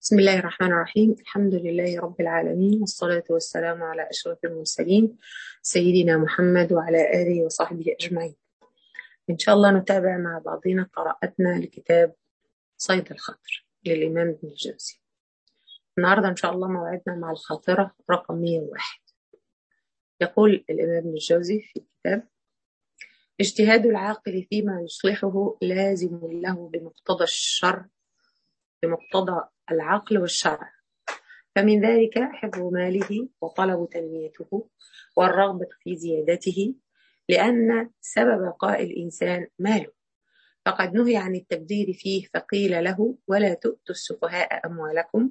بسم الله الرحمن الرحيم الحمد لله رب العالمين والصلاة والسلام على أشرف المرسلين سيدنا محمد وعلى آله وصحبه أجمعين إن شاء الله نتابع مع بعضنا قراءتنا لكتاب صيد الخاطر للإمام ابن الجوزي النهاردة إن شاء الله موعدنا مع الخاطرة رقم 101 يقول الإمام ابن الجوزي في الكتاب اجتهاد العاقل فيما يصلحه لازم له بمقتضى الشر بمقتضى العقل والشرع فمن ذلك حفظ ماله وطلب تنميته والرغبة في زيادته لأن سبب بقاء الإنسان ماله فقد نهي عن التبذير فيه فقيل له ولا تؤتوا السفهاء أموالكم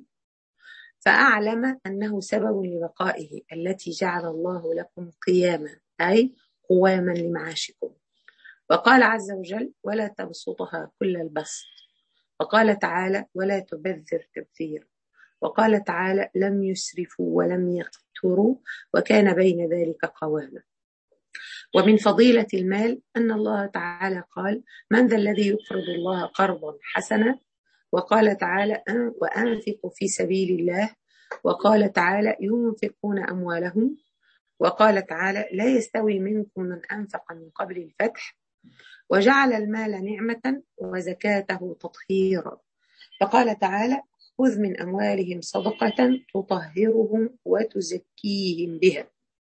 فأعلم أنه سبب لبقائه التي جعل الله لكم قياما أي قواما لمعاشكم وقال عز وجل ولا تبسطها كل البسط وقال تعالى ولا تبذر تبذير وقال تعالى لم يسرفوا ولم يقتروا وكان بين ذلك قواما ومن فضيلة المال أن الله تعالى قال من ذا الذي يقرض الله قرضا حسنا وقال تعالى وأنفقوا في سبيل الله وقال تعالى ينفقون أموالهم وقال تعالى لا يستوي منكم من أنفق من قبل الفتح وجعل المال نعمة وزكاته تطهيرا فقال تعالى خذ من أموالهم صدقة تطهرهم وتزكيهم بها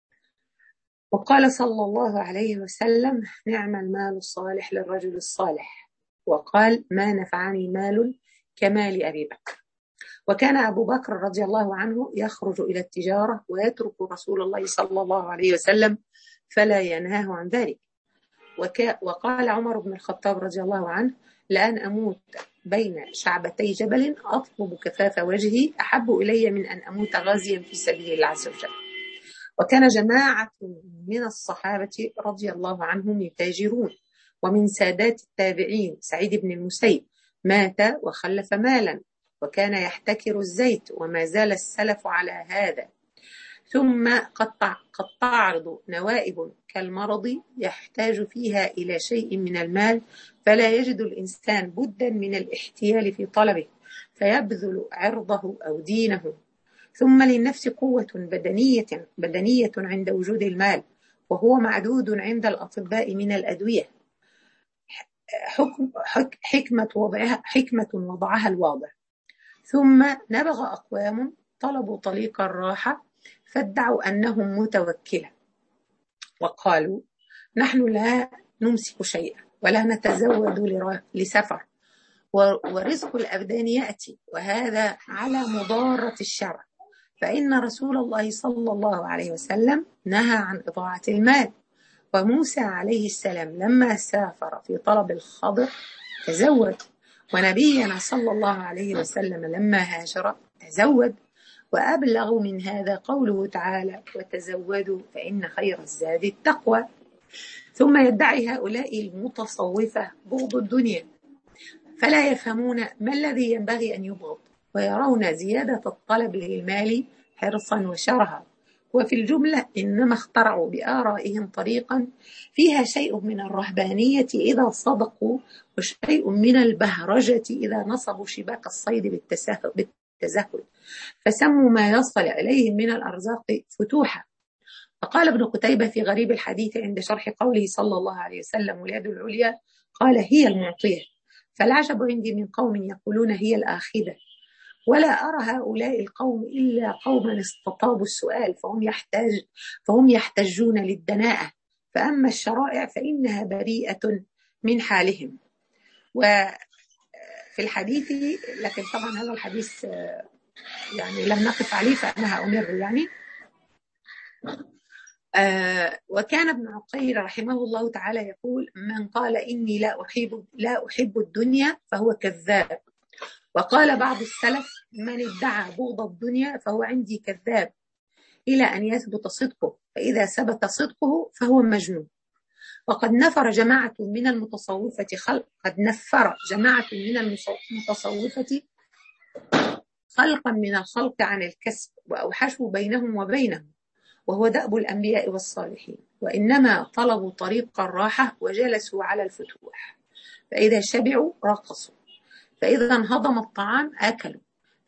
وقال صلى الله عليه وسلم نعم المال الصالح للرجل الصالح وقال ما نفعني مال كمال أبي بكر وكان أبو بكر رضي الله عنه يخرج إلى التجارة ويترك رسول الله صلى الله عليه وسلم فلا ينهاه عن ذلك وكا وقال عمر بن الخطاب رضي الله عنه لأن أموت بين شعبتي جبل أطلب كفاف وجهي أحب إلي من أن أموت غازيا في سبيل الله عز وجل وكان جماعة من الصحابة رضي الله عنهم يتاجرون ومن سادات التابعين سعيد بن المسيب مات وخلف مالا وكان يحتكر الزيت وما زال السلف على هذا ثم قد قد تعرض نوائب كالمرض يحتاج فيها إلى شيء من المال فلا يجد الإنسان بدا من الاحتيال في طلبه فيبذل عرضه أو دينه ثم للنفس قوة بدنية بدنية عند وجود المال وهو معدود عند الأطباء من الأدوية حكم حكمة وضعها حكمة وضعها الواضع ثم نبغ أقوام طلبوا طريق الراحة فادعوا أنهم متوكلة وقالوا نحن لا نمسك شيئا ولا نتزود لسفر ورزق الأبدان يأتي وهذا على مضارة الشرع فإن رسول الله صلى الله عليه وسلم نهى عن إضاعة المال وموسى عليه السلام لما سافر في طلب الخضر تزود ونبينا صلى الله عليه وسلم لما هاجر تزود وأبلغ من هذا قوله تعالى وتزودوا فإن خير الزاد التقوى ثم يدعي هؤلاء المتصوفة بغض الدنيا فلا يفهمون ما الذي ينبغي أن يبغض ويرون زيادة الطلب للمال حرصا وشرها وفي الجملة إنما اخترعوا بآرائهم طريقا فيها شيء من الرهبانية إذا صدقوا وشيء من البهرجة إذا نصبوا شباك الصيد بالتزهد فسموا ما يصل إليهم من الأرزاق فتوحا فقال ابن قتيبة في غريب الحديث عند شرح قوله صلى الله عليه وسلم واليد العليا قال هي المعطية فالعجب عندي من قوم يقولون هي الآخذة ولا أرى هؤلاء القوم إلا قوما استطابوا السؤال فهم يحتاج فهم يحتجون للدناءة فأما الشرائع فإنها بريئة من حالهم وفي الحديث لكن طبعا هذا الحديث يعني لم نقف عليه فأنا أمر يعني آه وكان ابن عقيل رحمه الله تعالى يقول من قال إني لا أحب لا أحب الدنيا فهو كذاب وقال بعض السلف من ادعى بغض الدنيا فهو عندي كذاب إلى أن يثبت صدقه فإذا ثبت صدقه فهو مجنون وقد نفر جماعة من المتصوفة خلق قد نفر جماعة من المتصوفة خلقا من الخلق عن الكسب وأوحشوا بينهم وبينهم وهو دأب الأنبياء والصالحين وإنما طلبوا طريق الراحة وجلسوا على الفتوح فإذا شبعوا رقصوا فإذا انهضم الطعام أكلوا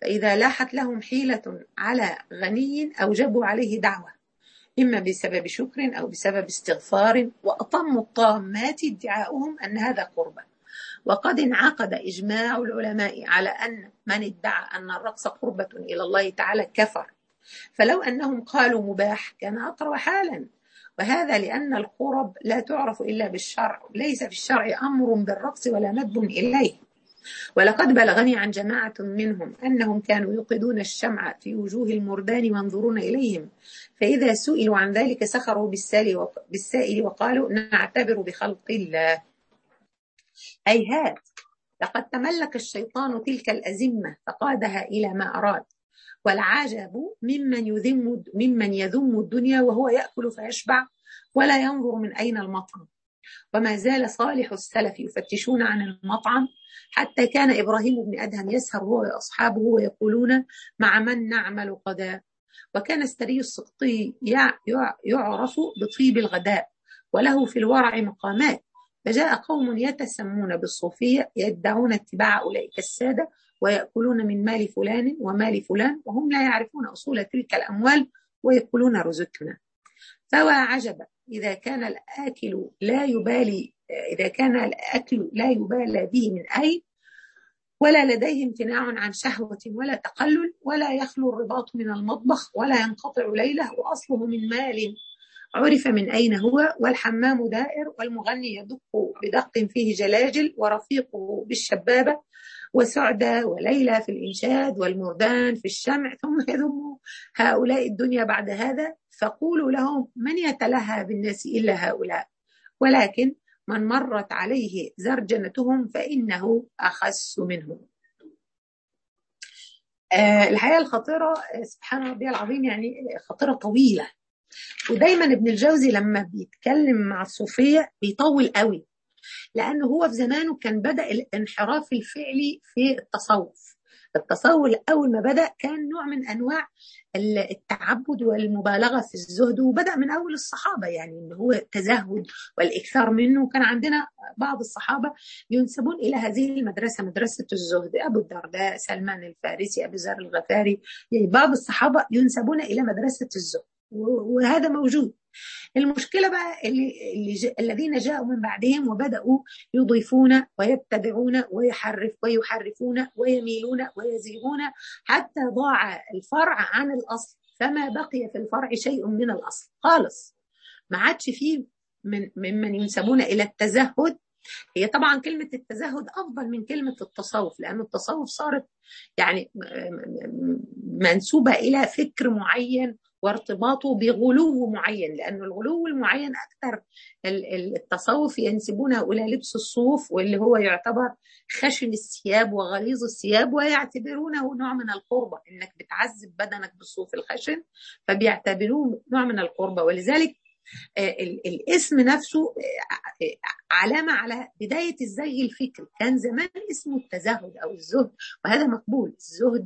فإذا لاحت لهم حيلة على غني أوجبوا عليه دعوة إما بسبب شكر أو بسبب استغفار وأطموا الطامات ادعاؤهم أن هذا قربة وقد انعقد إجماع العلماء على أن من ادعى أن الرقص قربة إلى الله تعالى كفر فلو أنهم قالوا مباح كان أقرب حالا وهذا لأن القرب لا تعرف إلا بالشرع ليس في الشرع أمر بالرقص ولا ندب إليه ولقد بلغني عن جماعة منهم أنهم كانوا يوقدون الشمع في وجوه المردان وينظرون إليهم فإذا سئلوا عن ذلك سخروا بالسائل وقالوا نعتبر بخلق الله هيهات لقد تملك الشيطان تلك الأزمة فقادها إلى ما أراد والعجب ممن يذم ممن يذم الدنيا وهو يأكل فيشبع ولا ينظر من أين المطعم وما زال صالح السلف يفتشون عن المطعم حتى كان إبراهيم بن أدهم يسهر هو وأصحابه ويقولون مع من نعمل غداء وكان السري السقطي يعرف بطيب الغداء وله في الورع مقامات فجاء قوم يتسمون بالصوفية يدعون اتباع أولئك السادة ويأكلون من مال فلان ومال فلان وهم لا يعرفون أصول تلك الأموال ويقولون رزقنا فوا عجبا إذا كان الآكل لا يبالي إذا كان الأكل لا يبالى به من أي ولا لديه امتناع عن شهوة ولا تقلل ولا يخلو الرباط من المطبخ ولا ينقطع ليله وأصله من مال عرف من أين هو والحمام دائر والمغني يدق بدق فيه جلاجل ورفيقه بالشبابة وسعدة وليلى في الإنشاد والمردان في الشمع ثم يذم هؤلاء الدنيا بعد هذا فقولوا لهم من يتلهى بالناس إلا هؤلاء ولكن من مرت عليه زرجنتهم فإنه أخس منهم آه الحقيقة الخطيرة سبحان ربي العظيم يعني خطيرة طويلة ودايما ابن الجوزي لما بيتكلم مع الصوفية بيطول قوي لأنه هو في زمانه كان بدأ الانحراف الفعلي في التصوف التصوف أول ما بدأ كان نوع من أنواع التعبد والمبالغة في الزهد وبدأ من أول الصحابة يعني إن هو التزهد والإكثار منه كان عندنا بعض الصحابة ينسبون إلى هذه المدرسة مدرسة الزهد أبو الدرداء سلمان الفارسي أبو ذر الغفاري يعني بعض الصحابة ينسبون إلى مدرسة الزهد وهذا موجود المشكله بقى اللي, اللي ج... الذين جاءوا من بعدهم وبداوا يضيفون ويبتدعون ويحرف ويحرفون ويميلون ويزيغون حتى ضاع الفرع عن الاصل فما بقي في الفرع شيء من الاصل خالص ما عادش فيه من ممن ينسبون الى التزهد هي طبعا كلمة التزهد أفضل من كلمة التصوف لأن التصوف صارت يعني منسوبة إلى فكر معين وارتباطه بغلو معين لأن الغلو المعين أكثر التصوف ينسبونه إلى لبس الصوف واللي هو يعتبر خشن الثياب وغليظ الثياب ويعتبرونه نوع من القربة إنك بتعذب بدنك بالصوف الخشن فبيعتبروه نوع من القربة ولذلك الاسم نفسه علامة على بداية الزي الفكري كان زمان اسمه التزهد أو الزهد وهذا مقبول الزهد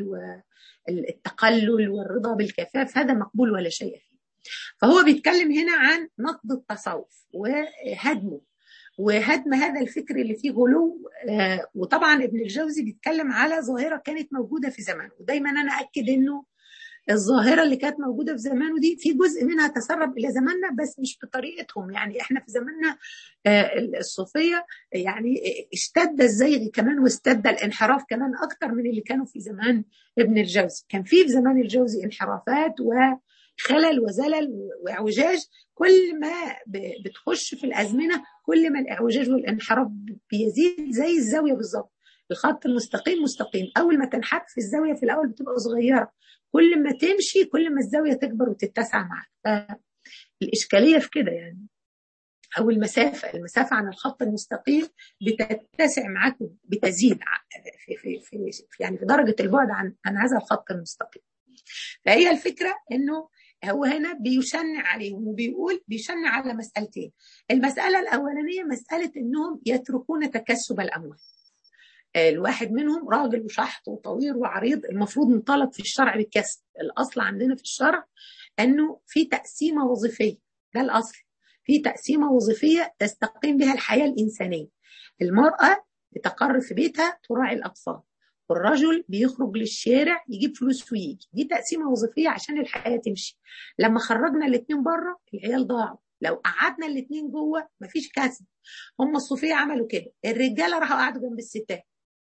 والتقلل والرضا بالكفاف هذا مقبول ولا شيء فيه فهو بيتكلم هنا عن نقد التصوف وهدمه وهدم هذا الفكر اللي فيه غلو وطبعا ابن الجوزي بيتكلم على ظاهرة كانت موجودة في زمانه ودايما أنا أكد أنه الظاهره اللي كانت موجوده في زمانه دي في جزء منها تسرب الى زماننا بس مش بطريقتهم يعني احنا في زماننا الصوفيه يعني اشتد الزيغ كمان واشتد الانحراف كمان اكتر من اللي كانوا في زمان ابن الجوزي كان في في زمان الجوزي انحرافات وخلل وزلل واعوجاج كل ما بتخش في الازمنه كل ما الاعوجاج والانحراف بيزيد زي الزاويه بالظبط الخط المستقيم مستقيم اول ما تنحرف في الزاويه في الاول بتبقى صغيره كل ما تمشي كل ما الزاويه تكبر وتتسع معك الاشكاليه في كده يعني او المسافه المسافه عن الخط المستقيم بتتسع معاك بتزيد في في في, في يعني في درجه البعد عن عن هذا الخط المستقيم فهي الفكره انه هو هنا بيشنع عليهم وبيقول بيشنع على مسألتين المسألة الأولانية مسألة أنهم يتركون تكسب الأموال الواحد منهم راجل وشحط وطويل وعريض المفروض مطالب في الشرع بالكسب الاصل عندنا في الشرع انه في تقسيمه وظيفيه ده الاصل في تقسيمه وظيفيه تستقيم بها الحياه الانسانيه المراه بتقر في بيتها تراعي الاطفال والرجل بيخرج للشارع يجيب فلوس ويجي دي تقسيمه وظيفيه عشان الحياه تمشي لما خرجنا الاثنين بره العيال ضاعوا لو قعدنا الاثنين جوه مفيش كسب هم الصوفيه عملوا كده الرجاله راحوا قعدوا جنب الستات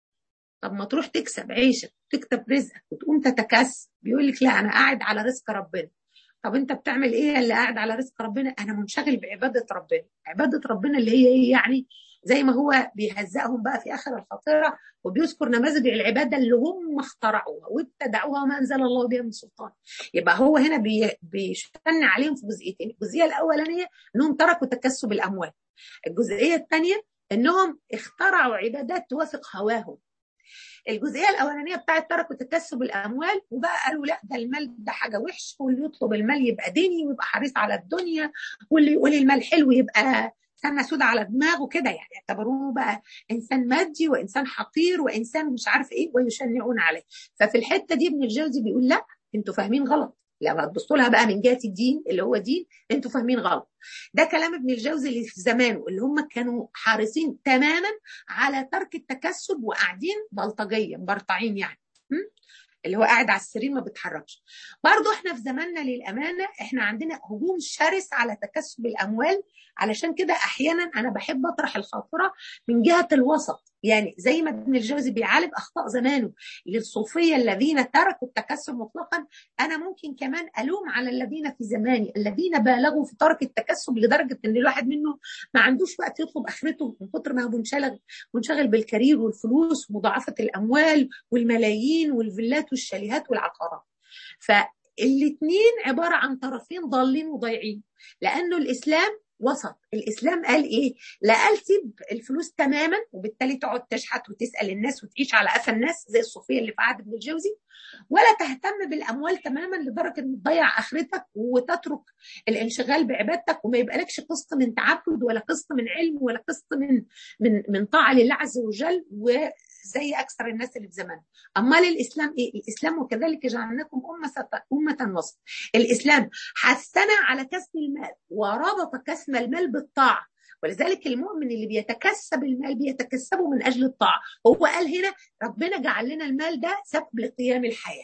طب ما تروح تكسب عيشك تكتب رزقك وتقوم تتكسب بيقول لك لا انا قاعد على رزق ربنا طب انت بتعمل ايه اللي قاعد على رزق ربنا انا منشغل بعباده ربنا عباده ربنا اللي هي ايه يعني زي ما هو بيهزقهم بقى في اخر الخطيره وبيذكر نماذج العباده اللي هم اخترعوها وابتدعوها وما انزل الله بها من سلطان يبقى هو هنا بي بيشتن عليهم في جزئيتين الجزئيه الاولانيه انهم تركوا تكسب الاموال الجزئيه الثانيه انهم اخترعوا عبادات توافق هواهم الجزئيه الاولانيه بتاعت تركوا تكسب الاموال وبقى قالوا لا ده المال ده حاجه وحشه واللي يطلب المال يبقى ديني ويبقى حريص على الدنيا واللي يقول المال حلو يبقى سنة سودة على دماغه كده يعني يعتبروه بقى انسان مادي وانسان حقير وانسان مش عارف ايه ويشنعون عليه ففي الحته دي ابن الجوزي بيقول لا انتوا فاهمين غلط لو هتبصوا لها بقى من جهه الدين اللي هو دين انتوا فاهمين غلط ده كلام ابن الجوزي اللي في زمانه اللي هم كانوا حريصين تماما على ترك التكسب وقاعدين بلطجيه مبرطعين يعني اللي هو قاعد على السرير ما بيتحركش برضه احنا في زماننا للامانه احنا عندنا هجوم شرس على تكسب الاموال علشان كده احيانا انا بحب اطرح الخاطره من جهه الوسط يعني زي ما ابن الجوزي بيعالج اخطاء زمانه للصوفيه الذين تركوا التكسب مطلقا انا ممكن كمان الوم على الذين في زماني الذين بالغوا في ترك التكسب لدرجه ان الواحد منهم ما عندوش وقت يطلب اخرته من كتر ما هو منشغل منشغل بالكارير والفلوس ومضاعفه الاموال والملايين والفيلات والشاليهات والعقارات فالاثنين عباره عن طرفين ضالين وضايعين لانه الاسلام وسط الاسلام قال ايه لا قال سيب الفلوس تماما وبالتالي تقعد تشحت وتسال الناس وتعيش على قفا الناس زي الصوفيه اللي في عهد ابن الجوزي ولا تهتم بالاموال تماما لدرجه ان تضيع اخرتك وتترك الانشغال بعبادتك وما يبقالكش قسط من تعبد ولا قسط من علم ولا قسط من من من طاعه لله عز وجل وزي اكثر الناس اللي في زمانه امال الاسلام ايه الاسلام وكذلك جعلناكم امه امه وسط الاسلام حثنا على كسب المال وربط كسب المال بالطاعه ولذلك المؤمن اللي بيتكسب المال بيتكسبه من اجل الطاعه هو قال هنا ربنا جعل لنا المال ده سبب لقيام الحياه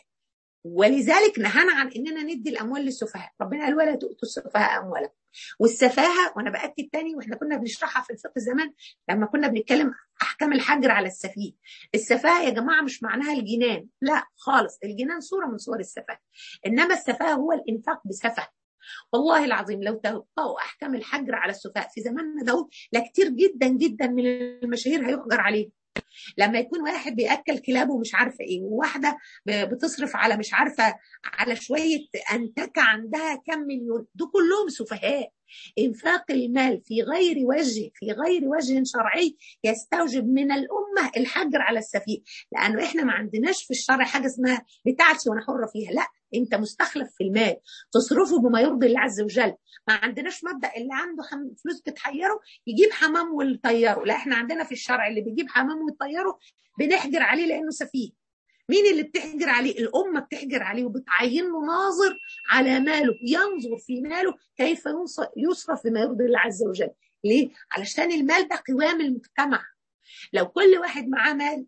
ولذلك نهانا عن اننا ندي الاموال للسفهاء ربنا قال ولا تؤتوا السفهاء اموالكم والسفاهه وانا باكد تاني واحنا كنا بنشرحها في الفقه زمان لما كنا بنتكلم احكام الحجر على السفيه السفاهه يا جماعه مش معناها الجنان لا خالص الجنان صوره من صور السفاهه انما السفاهه هو الانفاق بسفه والله العظيم لو تطبقوا احكام الحجر على السفهاء في زماننا ده لكتير جدا جدا من المشاهير هيحجر عليه لما يكون واحد بياكل كلابه ومش عارفه ايه وواحده بتصرف على مش عارفه على شويه انتكه عندها كم مليون دول كلهم سفهاء انفاق المال في غير وجه في غير وجه شرعي يستوجب من الامه الحجر على السفيه لانه احنا ما عندناش في الشرع حاجه اسمها بتاعتي وانا حره فيها لا انت مستخلف في المال تصرفه بما يرضي الله عز وجل ما عندناش مبدا اللي عنده حم... فلوس بتحيره يجيب حمام ويطيره لا احنا عندنا في الشرع اللي بيجيب حمام ويطيره بنحجر عليه لانه سفيه مين اللي بتحجر عليه الأمة بتحجر عليه وبتعين له ناظر على ماله ينظر في ماله كيف يصرف بما يرضي الله عز وجل ليه؟ علشان المال ده قوام المجتمع لو كل واحد معاه مال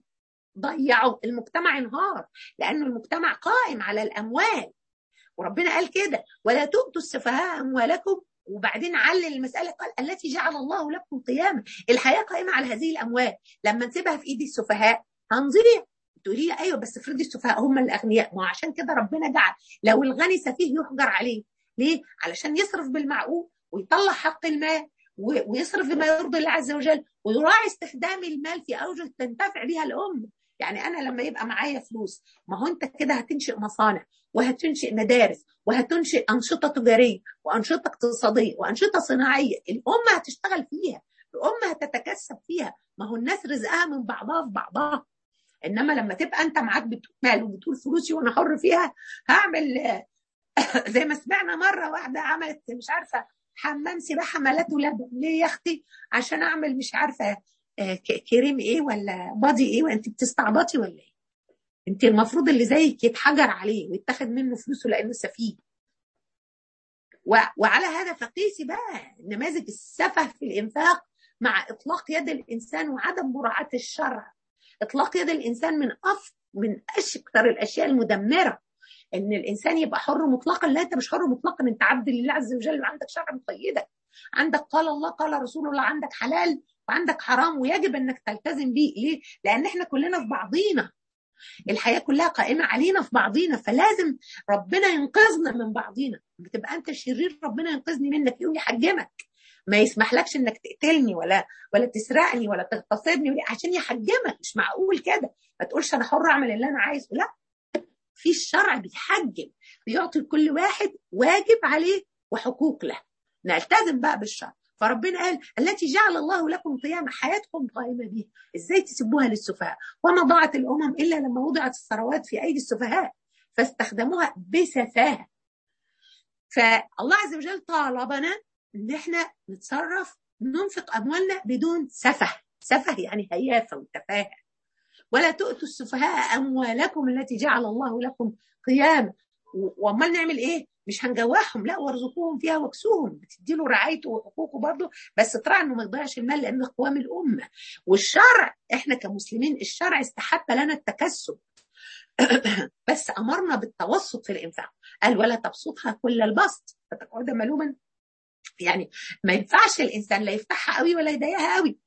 ضيعه المجتمع انهار لأنه المجتمع قائم على الأموال وربنا قال كده ولا تؤتوا السفهاء أموالكم وبعدين علل المسألة قال التي جعل الله لكم قياما الحياة قائمة على هذه الأموال لما نسيبها في إيدي السفهاء هنضيع تقولي لي ايوه بس افرضي السفهاء هم الاغنياء ما عشان كده ربنا جعل لو الغني سفيه يحجر عليه ليه؟ علشان يصرف بالمعقول ويطلع حق المال ويصرف بما يرضي الله عز وجل ويراعي استخدام المال في اوجه تنتفع بها الامه يعني انا لما يبقى معايا فلوس ما هو انت كده هتنشئ مصانع وهتنشئ مدارس وهتنشئ انشطه تجاريه وانشطه اقتصاديه وانشطه صناعيه الامه هتشتغل فيها الامه هتتكسب فيها ما هو الناس رزقها من بعضها في بعضها انما لما تبقى انت معاك مال وبتقول فلوسي وانا حر فيها هعمل زي ما سمعنا مره واحده عملت مش عارفه حمام سباحه ملته لبن ليه يا اختي عشان اعمل مش عارفه كريم ايه ولا بادي ايه وانت بتستعبطي ولا ايه انت المفروض اللي زيك يتحجر عليه ويتاخد منه فلوسه لانه سفيه وعلى هذا فقيسي بقى نماذج السفه في الانفاق مع اطلاق يد الانسان وعدم مراعاه الشرع اطلاق يد الانسان من من اشكر الاشياء المدمره ان الانسان يبقى حر مطلقا لا انت مش حر مطلقا انت عبد لله عز وجل وعندك شرع مقيدك عندك قال الله قال رسول الله عندك حلال وعندك حرام ويجب انك تلتزم بيه ليه؟ لان احنا كلنا في بعضينا الحياه كلها قائمه علينا في بعضينا فلازم ربنا ينقذنا من بعضينا بتبقى انت شرير ربنا ينقذني منك يقوم يحجمك ما يسمحلكش انك تقتلني ولا ولا تسرقني ولا تغتصبني عشان يحجمك مش معقول كده ما تقولش انا حر اعمل اللي انا عايزه لا في الشرع بيحجم بيعطي لكل واحد واجب عليه وحقوق له نلتزم بقى بالشرع فربنا قال التي جعل الله لكم قيامة حياتكم قائمة بها ازاي تسيبوها للسفهاء وما ضاعت الأمم إلا لما وضعت الثروات في أيدي السفهاء فاستخدموها بسفاهة فالله عز وجل طالبنا ان احنا نتصرف ننفق اموالنا بدون سفه سفه يعني هيافه وتفاهه ولا تؤتوا السفهاء اموالكم التي جعل الله لكم قياما وامال نعمل ايه مش هنجوعهم لا وارزقوهم فيها واكسوهم بتدي له رعايته وحقوقه برضه بس تراعي انه ما يضيعش المال لانه قوام الامه والشرع احنا كمسلمين الشرع استحب لنا التكسب بس امرنا بالتوسط في الانفاق قال ولا تبسطها كل البسط فتقعد ملوما يعني ما ينفعش الانسان لا يفتحها قوي ولا يضيقها قوي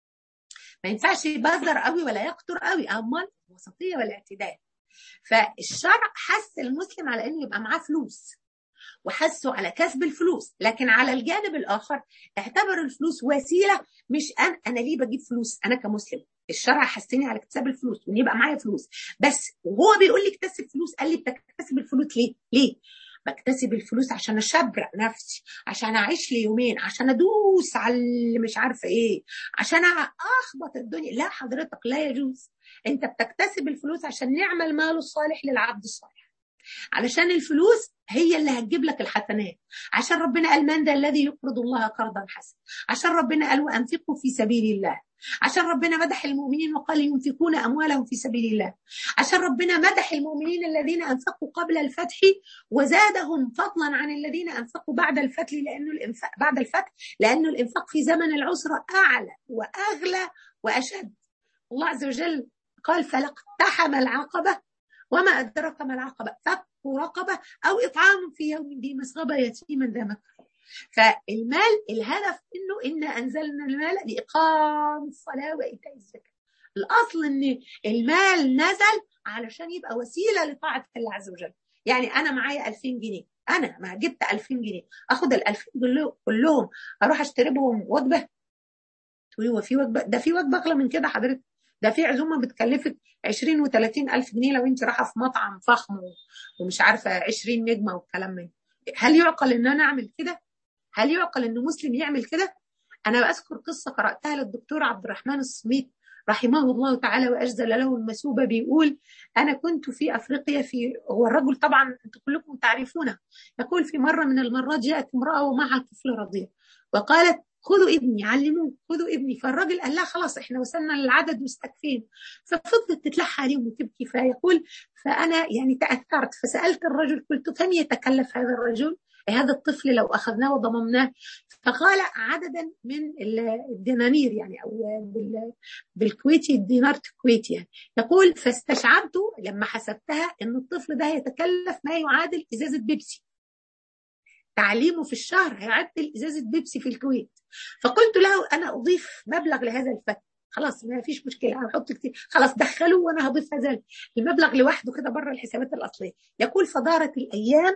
ما ينفعش يبذر قوي ولا يقطر قوي امال الوسطيه والاعتدال فالشرع حث المسلم على انه يبقى معاه فلوس وحثه على كسب الفلوس لكن على الجانب الاخر اعتبر الفلوس وسيله مش انا انا ليه بجيب فلوس انا كمسلم الشرع حثني على اكتساب الفلوس وان يبقى معايا فلوس بس وهو بيقول لي اكتسب فلوس قال لي بتكتسب الفلوس ليه ليه بكتسب الفلوس عشان اشبرق نفسي عشان اعيش لي يومين عشان ادوس على اللي مش عارفه ايه عشان اخبط الدنيا لا حضرتك لا يجوز انت بتكتسب الفلوس عشان نعمل المال الصالح للعبد الصالح علشان الفلوس هي اللي هتجيب لك الحسنات عشان ربنا قال من ذا الذي يقرض الله قرضا حسنا عشان ربنا قال وانفقوا في سبيل الله عشان ربنا مدح المؤمنين وقال ينفقون اموالهم في سبيل الله عشان ربنا مدح المؤمنين الذين انفقوا قبل الفتح وزادهم فضلا عن الذين انفقوا بعد الفتح لانه الانفاق بعد الفتح لانه الانفاق في زمن العسره اعلى واغلى واشد الله عز وجل قال فلاقتحم العقبه وما أدرك ما العقبة فك رقبة أو إطعام في يوم ذي مسغبة يتيما ذا مكرم فالمال الهدف انه إن أنزلنا المال لإقام الصلاة وإيتاء الزكاة الأصل إن المال نزل علشان يبقى وسيلة لطاعة الله عز وجل يعني أنا معايا 2000 جنيه أنا ما جبت 2000 جنيه أخد ال 2000 كلهم أروح أشتري بهم وجبة تقولي هو في وجبة ده في وجبة أغلى من كده حضرتك ده في عزومه بتكلفك 20 و30 الف جنيه لو انت رايحه في مطعم فخم ومش عارفه 20 نجمه والكلام من هل يعقل ان انا اعمل كده هل يعقل ان مسلم يعمل كده انا بذكر قصه قراتها للدكتور عبد الرحمن الصميت رحمه الله تعالى واجزل له المثوبه بيقول انا كنت في افريقيا في هو الرجل طبعا انتم كلكم تعرفونه يقول في مره من المرات جاءت امراه ومعها طفل رضيع وقالت خذوا ابني علموه خذوا ابني فالراجل قال لها خلاص احنا وصلنا للعدد مستكفين ففضلت تتلحى عليهم وتبكي فيقول فانا يعني تاثرت فسالت الرجل قلت كم يتكلف هذا الرجل هذا الطفل لو اخذناه وضممناه فقال عددا من الدنانير يعني او بالكويتي الدينار الكويتي يعني يقول فاستشعرت لما حسبتها ان الطفل ده يتكلف ما يعادل ازازه بيبسي تعليمه في الشهر هيعدل ازازه بيبسي في الكويت فقلت له انا اضيف مبلغ لهذا الفتى خلاص ما فيش مشكله هحط كتير خلاص دخلوا وانا هضيف هذا المبلغ لوحده كده بره الحسابات الاصليه يقول فدارت الايام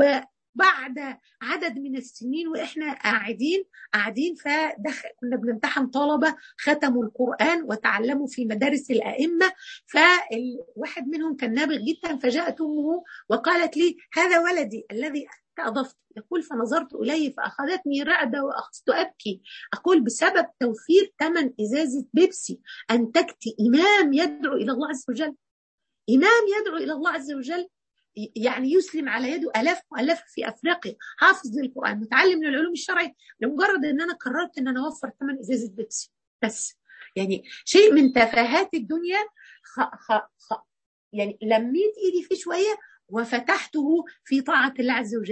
وبعد عدد من السنين واحنا قاعدين قاعدين فدخل كنا بنمتحن طلبه ختموا القران وتعلموا في مدارس الائمه فالواحد منهم كان نابغ جدا فجاءت امه وقالت لي هذا ولدي الذي أضفت يقول فنظرت إليه فأخذتني رعدة وأخذت أبكي أقول بسبب توفير ثمن إزازة بيبسي أنتجت إمام يدعو إلى الله عز وجل إمام يدعو إلى الله عز وجل يعني يسلم على يده آلاف مؤلفة في أفريقيا حافظ للقرآن متعلم للعلوم الشرعية لمجرد أن أنا قررت أن أنا أوفر ثمن إزازة بيبسي بس يعني شيء من تفاهات الدنيا خ خ خ يعني لميت إيدي فيه شوية وفتحته في طاعة الله عز وجل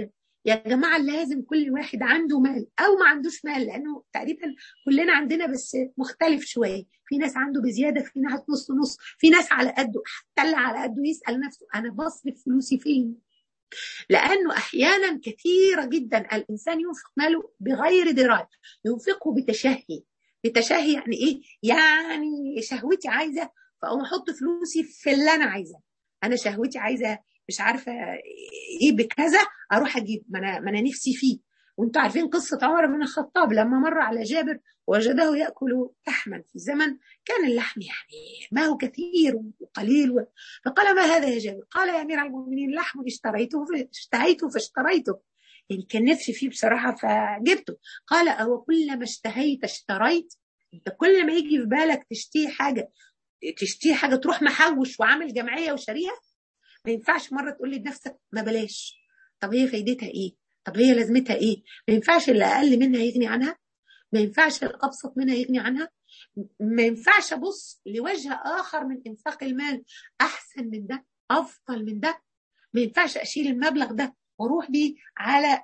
يا جماعه لازم كل واحد عنده مال او ما عندوش مال لانه تقريبا كلنا عندنا بس مختلف شويه في ناس عنده بزياده في ناس نص نص في ناس على قده حتى اللي على قده يسال نفسه انا بصرف فلوسي فين لانه احيانا كثيره جدا الانسان ينفق ماله بغير درايه ينفقه بتشهي بتشهي يعني ايه يعني شهوتي عايزه فاقوم احط فلوسي في اللي انا عايزاه انا شهوتي عايزه مش عارفه ايه بكذا اروح اجيب ما انا ما انا نفسي فيه وانتم عارفين قصه عمر بن الخطاب لما مر على جابر وجده ياكل لحما في زمن كان اللحم يعني ما هو كثير وقليل و... فقال ما هذا يا جابر؟ قال يا امير المؤمنين لحم اشتريته اشتهيته فاشتريته يعني كان نفسي فيه بصراحه فجبته قال او كلما اشتهيت اشتريت انت كل ما يجي في بالك تشتهي حاجه تشتهي حاجه تروح محوش وعامل جمعيه وشاريها ما ينفعش مره تقول لي لنفسك ما بلاش طب هي فايدتها ايه طب هي لازمتها ايه ما ينفعش اللي اقل منها يغني عنها ما ينفعش الابسط منها يغني عنها ما ينفعش ابص لوجه اخر من انفاق المال احسن من ده افضل من ده ما ينفعش اشيل المبلغ ده واروح بيه على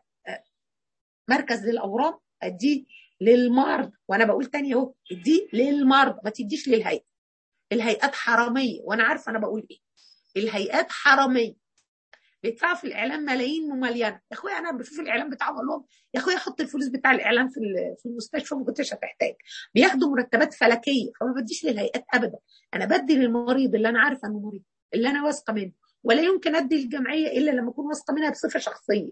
مركز للاورام اديه للمرض وانا بقول تاني اهو اديه للمرض ما تديش للهيئه الهيئات حراميه وانا عارفه انا بقول ايه الهيئات حراميه بيدفعوا في الاعلام ملايين ومليانه يا اخويا انا بشوف الاعلام بتاعهم اقول لهم يا اخويا حط الفلوس بتاع الاعلام في في المستشفى ما كنتش هتحتاج بياخدوا مرتبات فلكيه فما بديش للهيئات ابدا انا بدي للمريض اللي انا عارفه انه مريض اللي انا واثقه منه ولا يمكن ادي للجمعيه الا لما اكون واثقه منها بصفه شخصيه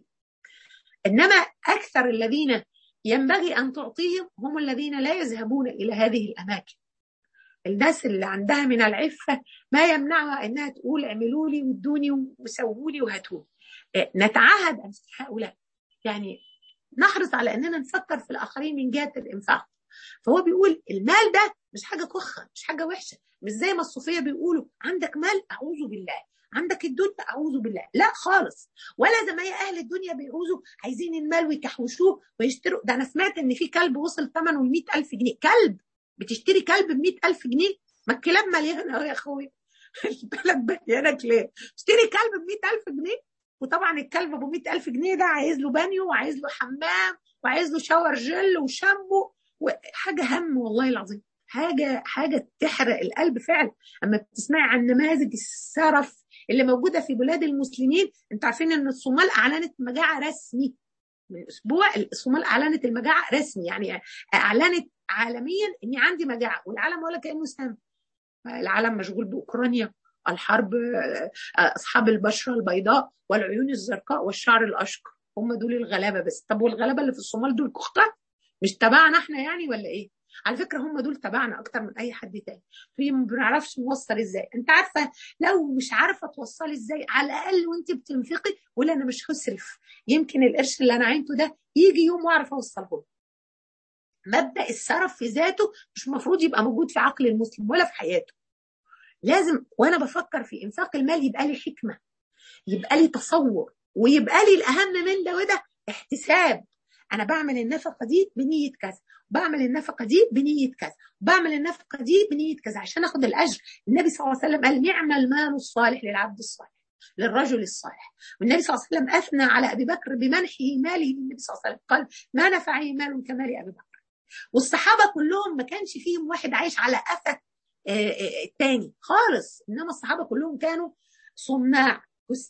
انما اكثر الذين ينبغي ان تعطيهم هم الذين لا يذهبون الى هذه الاماكن الناس اللي عندها من العفة ما يمنعها انها تقول اعملوا لي وادوني وسووا لي وهاتوا نتعهد امثل هؤلاء يعني نحرص على اننا نفكر في الاخرين من جهه الانفاق فهو بيقول المال ده مش حاجه كخه مش حاجه وحشه مش زي ما الصوفيه بيقولوا عندك مال اعوذ بالله عندك الدنيا اعوذ بالله لا خالص ولا زي ما هي اهل الدنيا بيعوزوا عايزين المال ويكحوشوه ويشتروا ده انا سمعت ان في كلب وصل ثمنه ل 100000 جنيه كلب بتشتري كلب ب 100000 جنيه ما الكلاب مليانه يا اخويا البلد مليانه كلاب اشتري كلب ب 100000 جنيه وطبعا الكلب ابو 100000 جنيه ده عايز له بانيو وعايز له حمام وعايز له شاور جل وشامبو وحاجه هم والله العظيم حاجه حاجه تحرق القلب فعلا اما بتسمعي عن نماذج السرف اللي موجوده في بلاد المسلمين انتوا عارفين ان الصومال اعلنت مجاعه رسمي من اسبوع الصومال اعلنت المجاعه رسمي يعني اعلنت عالميا اني عندي مجاعه والعالم ولا كانه سام العالم مشغول باوكرانيا الحرب اصحاب البشره البيضاء والعيون الزرقاء والشعر الاشقر هم دول الغلابه بس طب والغلابه اللي في الصومال دول كخته مش تبعنا احنا يعني ولا ايه على فكره هم دول تبعنا اكتر من اي حد تاني في ما بنعرفش نوصل ازاي انت عارفه لو مش عارفه توصلي ازاي على الاقل وانت بتنفقي ولا انا مش هصرف يمكن القرش اللي انا عينته ده يجي يوم واعرف اوصله له مبدا السرف في ذاته مش المفروض يبقى موجود في عقل المسلم ولا في حياته لازم وانا بفكر في انفاق المال يبقى لي حكمه يبقى لي تصور ويبقى لي الاهم من ده وده احتساب انا بعمل النفقه دي بنيه كذا بعمل النفقه دي بنيه كذا بعمل النفقه دي بنيه كذا عشان اخد الاجر النبي صلى الله عليه وسلم قال نعم المال الصالح للعبد الصالح للرجل الصالح والنبي صلى الله عليه وسلم اثنى على ابي بكر بمنحه ماله للنبي صلى الله عليه وسلم قال ما نفعني مال كمال ابي بكر والصحابه كلهم ما كانش فيهم واحد عايش على قفا الثاني خالص انما الصحابه كلهم كانوا صناع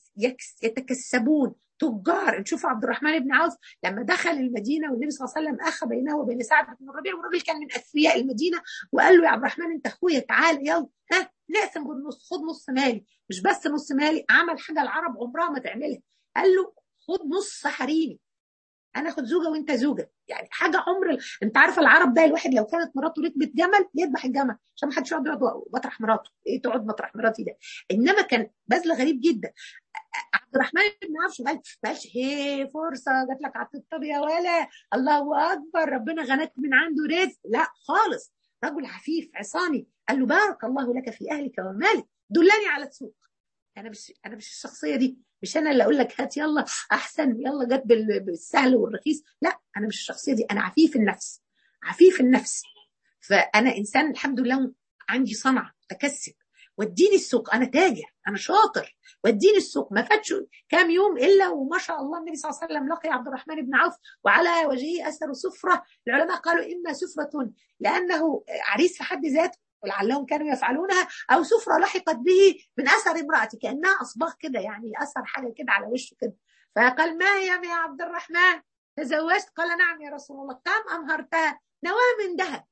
يتكسبون تجار نشوف عبد الرحمن بن عوف لما دخل المدينه والنبي صلى الله عليه وسلم اخى بينه وبين سعد بن الربيع والراجل كان من اثرياء المدينه وقال له يا عبد الرحمن انت اخويا تعال يلا ها نقسم بالنص خد نص مالي مش بس نص مالي عمل حاجه العرب عمرها ما تعملها قال له خد نص حريمي انا اخد زوجه وانت زوجه يعني حاجه عمر ال... انت عارفه العرب ده الواحد لو كانت مراته ركبت جمل يذبح الجمل عشان ما حدش يقعد مطرح مراته ايه تقعد مطرح مراتي ده انما كان بذل غريب جدا عبد الرحمن بن عوف ما قالش هي فرصه جات لك على الطب يا ولا الله اكبر ربنا غناك من عنده رزق لا خالص رجل عفيف عصامي قال له بارك الله لك في اهلك ومالك دلني على السوق انا مش انا مش الشخصيه دي مش انا اللي اقول لك هات يلا احسن يلا جت بالسهل والرخيص لا انا مش الشخصيه دي انا عفيف النفس عفيف النفس فانا انسان الحمد لله عندي صنعه متكسب وديني السوق انا تاجر انا شاطر وديني السوق ما فاتش كام يوم الا وما شاء الله النبي صلى الله عليه وسلم لقي عبد الرحمن بن عوف وعلى وجهه اثر سفره العلماء قالوا اما سفره لانه عريس في حد ذاته ولعلهم كانوا يفعلونها او سفره لحقت به من اثر امراته كانها اصباغ كده يعني اثر حاجه كده على وشه كده فقال ما هي يا عبد الرحمن تزوجت قال نعم يا رسول الله كم امهرتها نواه من ذهب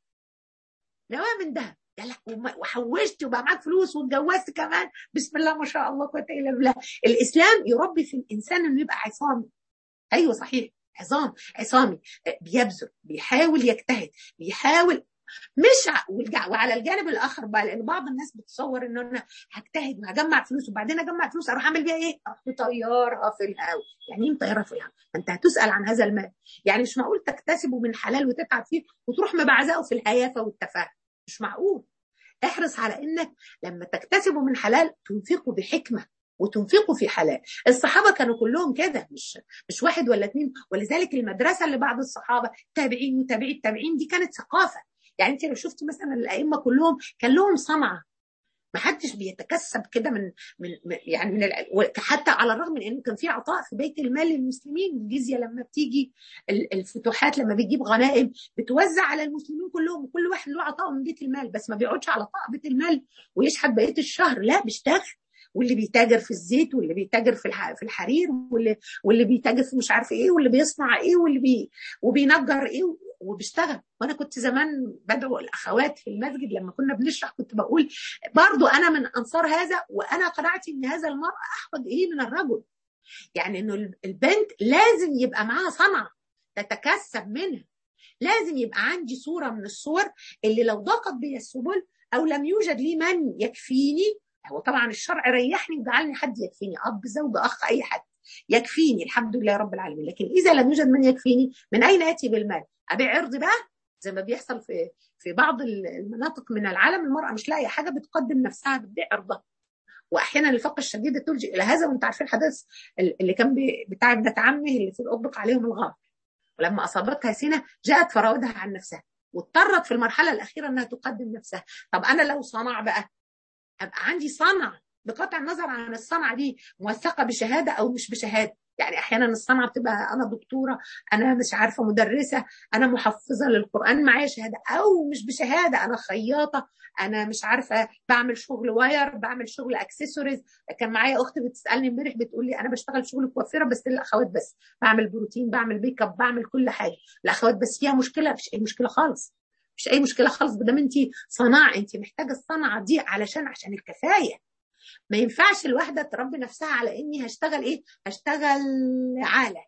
نواه من ذهب يا لا وحوشت وبقى معاك فلوس واتجوزت كمان بسم الله ما شاء الله قوه الا بالله الاسلام يربي في الانسان انه يبقى عصامي ايوه صحيح عظام عصامي بيبذل بيحاول يجتهد بيحاول مش وعلى الجانب الاخر بقى لان بعض الناس بتصور ان انا هجتهد وهجمع فلوس وبعدين اجمع فلوس اروح اعمل بيها ايه؟ اروح مطيرها في الهواء، يعني ايه مطيرها في الهواء؟ انت هتسال عن هذا المال، يعني مش معقول تكتسبه من حلال وتتعب فيه وتروح مبعزقه في الهيافه والتفاهه، مش معقول. احرص على انك لما تكتسبه من حلال تنفقه بحكمه وتنفقوا في حلال الصحابة كانوا كلهم كده مش مش واحد ولا اثنين ولذلك المدرسة اللي بعد الصحابة تابعين وتابعي التابعين دي كانت ثقافة يعني انت لو شفت مثلا الائمه كلهم كان لهم صنعه ما حدش بيتكسب كده من من يعني من حتى على الرغم من انه كان في عطاء في بيت المال للمسلمين الجزيه لما بتيجي الفتوحات لما بتجيب غنائم بتوزع على المسلمين كلهم وكل واحد له عطاء من بيت المال بس ما بيقعدش على عطاء بيت المال ويشحت بقيه الشهر لا بيشتغل واللي بيتاجر في الزيت واللي بيتاجر في في الحرير واللي واللي بيتاجر في مش عارف ايه واللي بيصنع ايه واللي بي وبينجر ايه وبيشتغل وانا كنت زمان بدعو الاخوات في المسجد لما كنا بنشرح كنت بقول برضو انا من انصار هذا وانا قناعتي ان هذا المراه احوج اليه من الرجل يعني انه البنت لازم يبقى معاها صنعه تتكسب منها لازم يبقى عندي صوره من الصور اللي لو ضاقت بي السبل او لم يوجد لي من يكفيني هو طبعا الشرع ريحني وجعلني حد يكفيني اب زوج اخ اي حد يكفيني الحمد لله رب العالمين لكن اذا لم يوجد من يكفيني من اين اتي بالمال ابيع عرضي بقى زي ما بيحصل في في بعض المناطق من العالم المراه مش لاقيه حاجه بتقدم نفسها بتبيع عرضها واحيانا الفقه الشديده تلجئ الى هذا وانت عارفين الحدث اللي كان بتاع ابنه عمه اللي في اطبق عليهم الغار ولما اصابتها سنه جاءت فراودها عن نفسها واضطرت في المرحله الاخيره انها تقدم نفسها طب انا لو صنع بقى ابقى عندي صنعه بقطع النظر عن الصنعه دي موثقه بشهاده او مش بشهاده يعني احيانا الصنعه بتبقى انا دكتوره انا مش عارفه مدرسه انا محفظه للقران معايا شهاده او مش بشهاده انا خياطه انا مش عارفه بعمل شغل واير بعمل شغل اكسسوارز كان معايا اخت بتسالني امبارح بتقول لي انا بشتغل شغل كوافيره بس للاخوات بس بعمل بروتين بعمل ميك اب بعمل كل حاجه الاخوات بس فيها مشكله مش اي مشكله خالص مش اي مشكله خالص بدل انت صناعه انت محتاجه الصنعه دي علشان عشان الكفايه ما ينفعش الواحده تربي نفسها على اني هشتغل ايه هشتغل عاله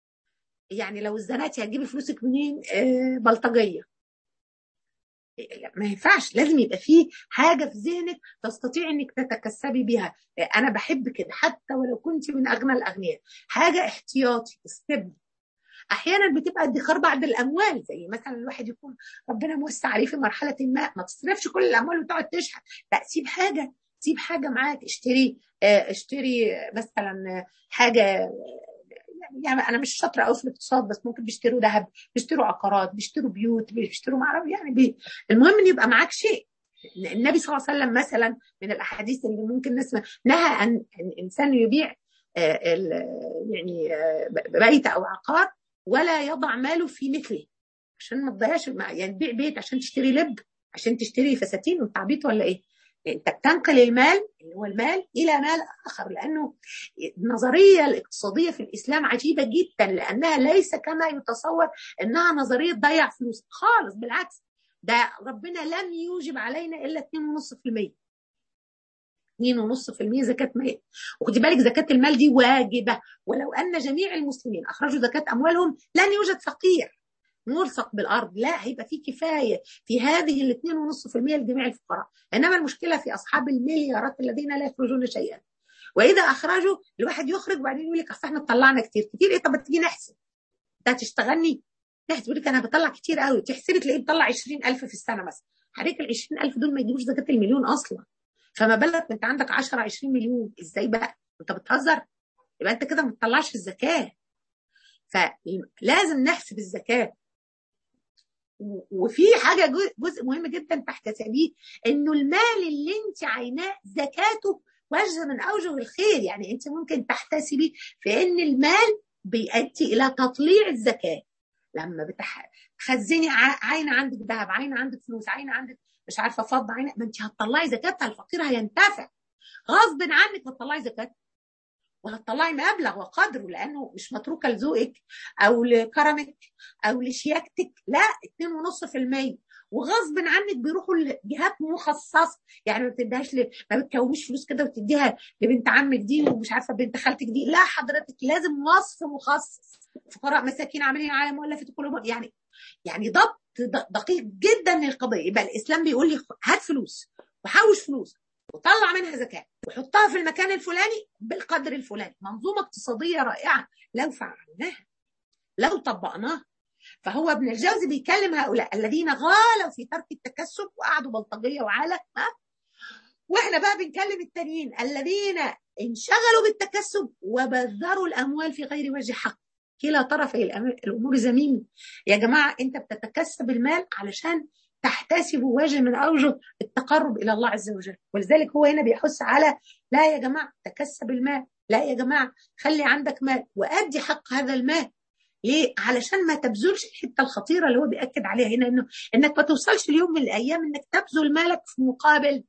يعني لو اتزنقتي هتجيبي فلوسك منين آه بلطجيه ما ينفعش لازم يبقى فيه حاجه في ذهنك تستطيع انك تتكسبي بيها انا بحب كده حتى ولو كنت من اغنى الاغنياء حاجه احتياطي استبن احيانا بتبقى ادخار بعض الاموال زي مثلا الواحد يكون ربنا موسع عليه في مرحله ما ما تصرفش كل الاموال وتقعد تشحت لا سيب حاجه سيب حاجه معاك اشتري اشتري مثلا حاجه يعني انا مش شاطره قوي في الاقتصاد بس ممكن بيشتروا ذهب بيشتروا عقارات بيشتروا بيوت بيشتروا معرف يعني بي المهم ان يبقى معاك شيء النبي صلى الله عليه وسلم مثلا من الاحاديث اللي ممكن نسمع نهى عن الانسان يبيع يعني بيت او عقار ولا يضع ماله في مثله عشان ما تضيعش يعني تبيع بيت عشان تشتري لب عشان تشتري فساتين وانت عبيط ولا ايه؟ انت بتنقل المال اللي هو المال الى مال اخر لانه النظريه الاقتصاديه في الاسلام عجيبه جدا لانها ليس كما يتصور انها نظريه تضيع فلوس خالص بالعكس ده ربنا لم يوجب علينا الا 2.5% 2.5% زكاة مال وخدي بالك زكاة المال دي واجبة ولو أن جميع المسلمين أخرجوا زكاة أموالهم لن يوجد فقير ملصق بالارض لا هيبقى في كفايه في هذه ال 2.5% لجميع الفقراء انما المشكله في اصحاب المليارات الذين لا يخرجون شيئا واذا اخرجوا الواحد يخرج وبعدين يقول لك اصل احنا طلعنا كتير كتير ايه طب تيجي نحسب انت هتشتغلني نحسب يقول لك انا بطلع كتير قوي تحسبي تلاقيه بيطلع 20000 في السنه مثلا حضرتك ال 20000 دول ما يجيبوش زكاه المليون اصلا فما بالك انت عندك 10 20 مليون ازاي بقى انت بتهزر يبقى انت كده ما بتطلعش الزكاه فلازم نحسب الزكاه وفي حاجه جزء مهم جدا تحتسبيه انه المال اللي انت عيناه زكاته وجه من اوجه الخير يعني انت ممكن تحتسبي في ان المال بيؤدي الى تطليع الزكاه لما بتخزني عين عندك ذهب عين عندك فلوس عين عندك مش عارفه فضه عين ما انت هتطلعي زكاتها الفقير هينتفع غصب عنك هتطلعي زكاه وهتطلعي مبلغ وقدره لانه مش متروكه لذوقك او لكرمك او لشياكتك لا 2.5% وغصب عنك بيروحوا لجهات مخصصه يعني ما بتديهاش ل... ما بتكوميش فلوس كده وتديها لبنت عمك دي ومش عارفه بنت خالتك دي لا حضرتك لازم وصف مخصص فقراء مساكين عاملين على مؤلفه قلوبهم يعني يعني ضبط دقيق جدا للقضيه يبقى الاسلام بيقول لي هات فلوس وحوش فلوس وطلع منها زكاه وحطها في المكان الفلاني بالقدر الفلاني منظومه اقتصاديه رائعه لو فعلناها لو طبقناها فهو ابن الجوزي بيكلم هؤلاء الذين غالوا في ترك التكسب وقعدوا بلطجيه وعاله ها واحنا بقى بنكلم التانيين الذين انشغلوا بالتكسب وبذروا الاموال في غير وجه حق كلا طرفي الامور زميم يا جماعه انت بتتكسب المال علشان تحتسب وجه من اوجه التقرب الى الله عز وجل ولذلك هو هنا بيحث على لا يا جماعه تكسب المال لا يا جماعه خلي عندك مال وادي حق هذا المال ليه؟ علشان ما تبذلش الحته الخطيره اللي هو بياكد عليها هنا انه انك ما توصلش ليوم من الايام انك تبذل مالك في مقابل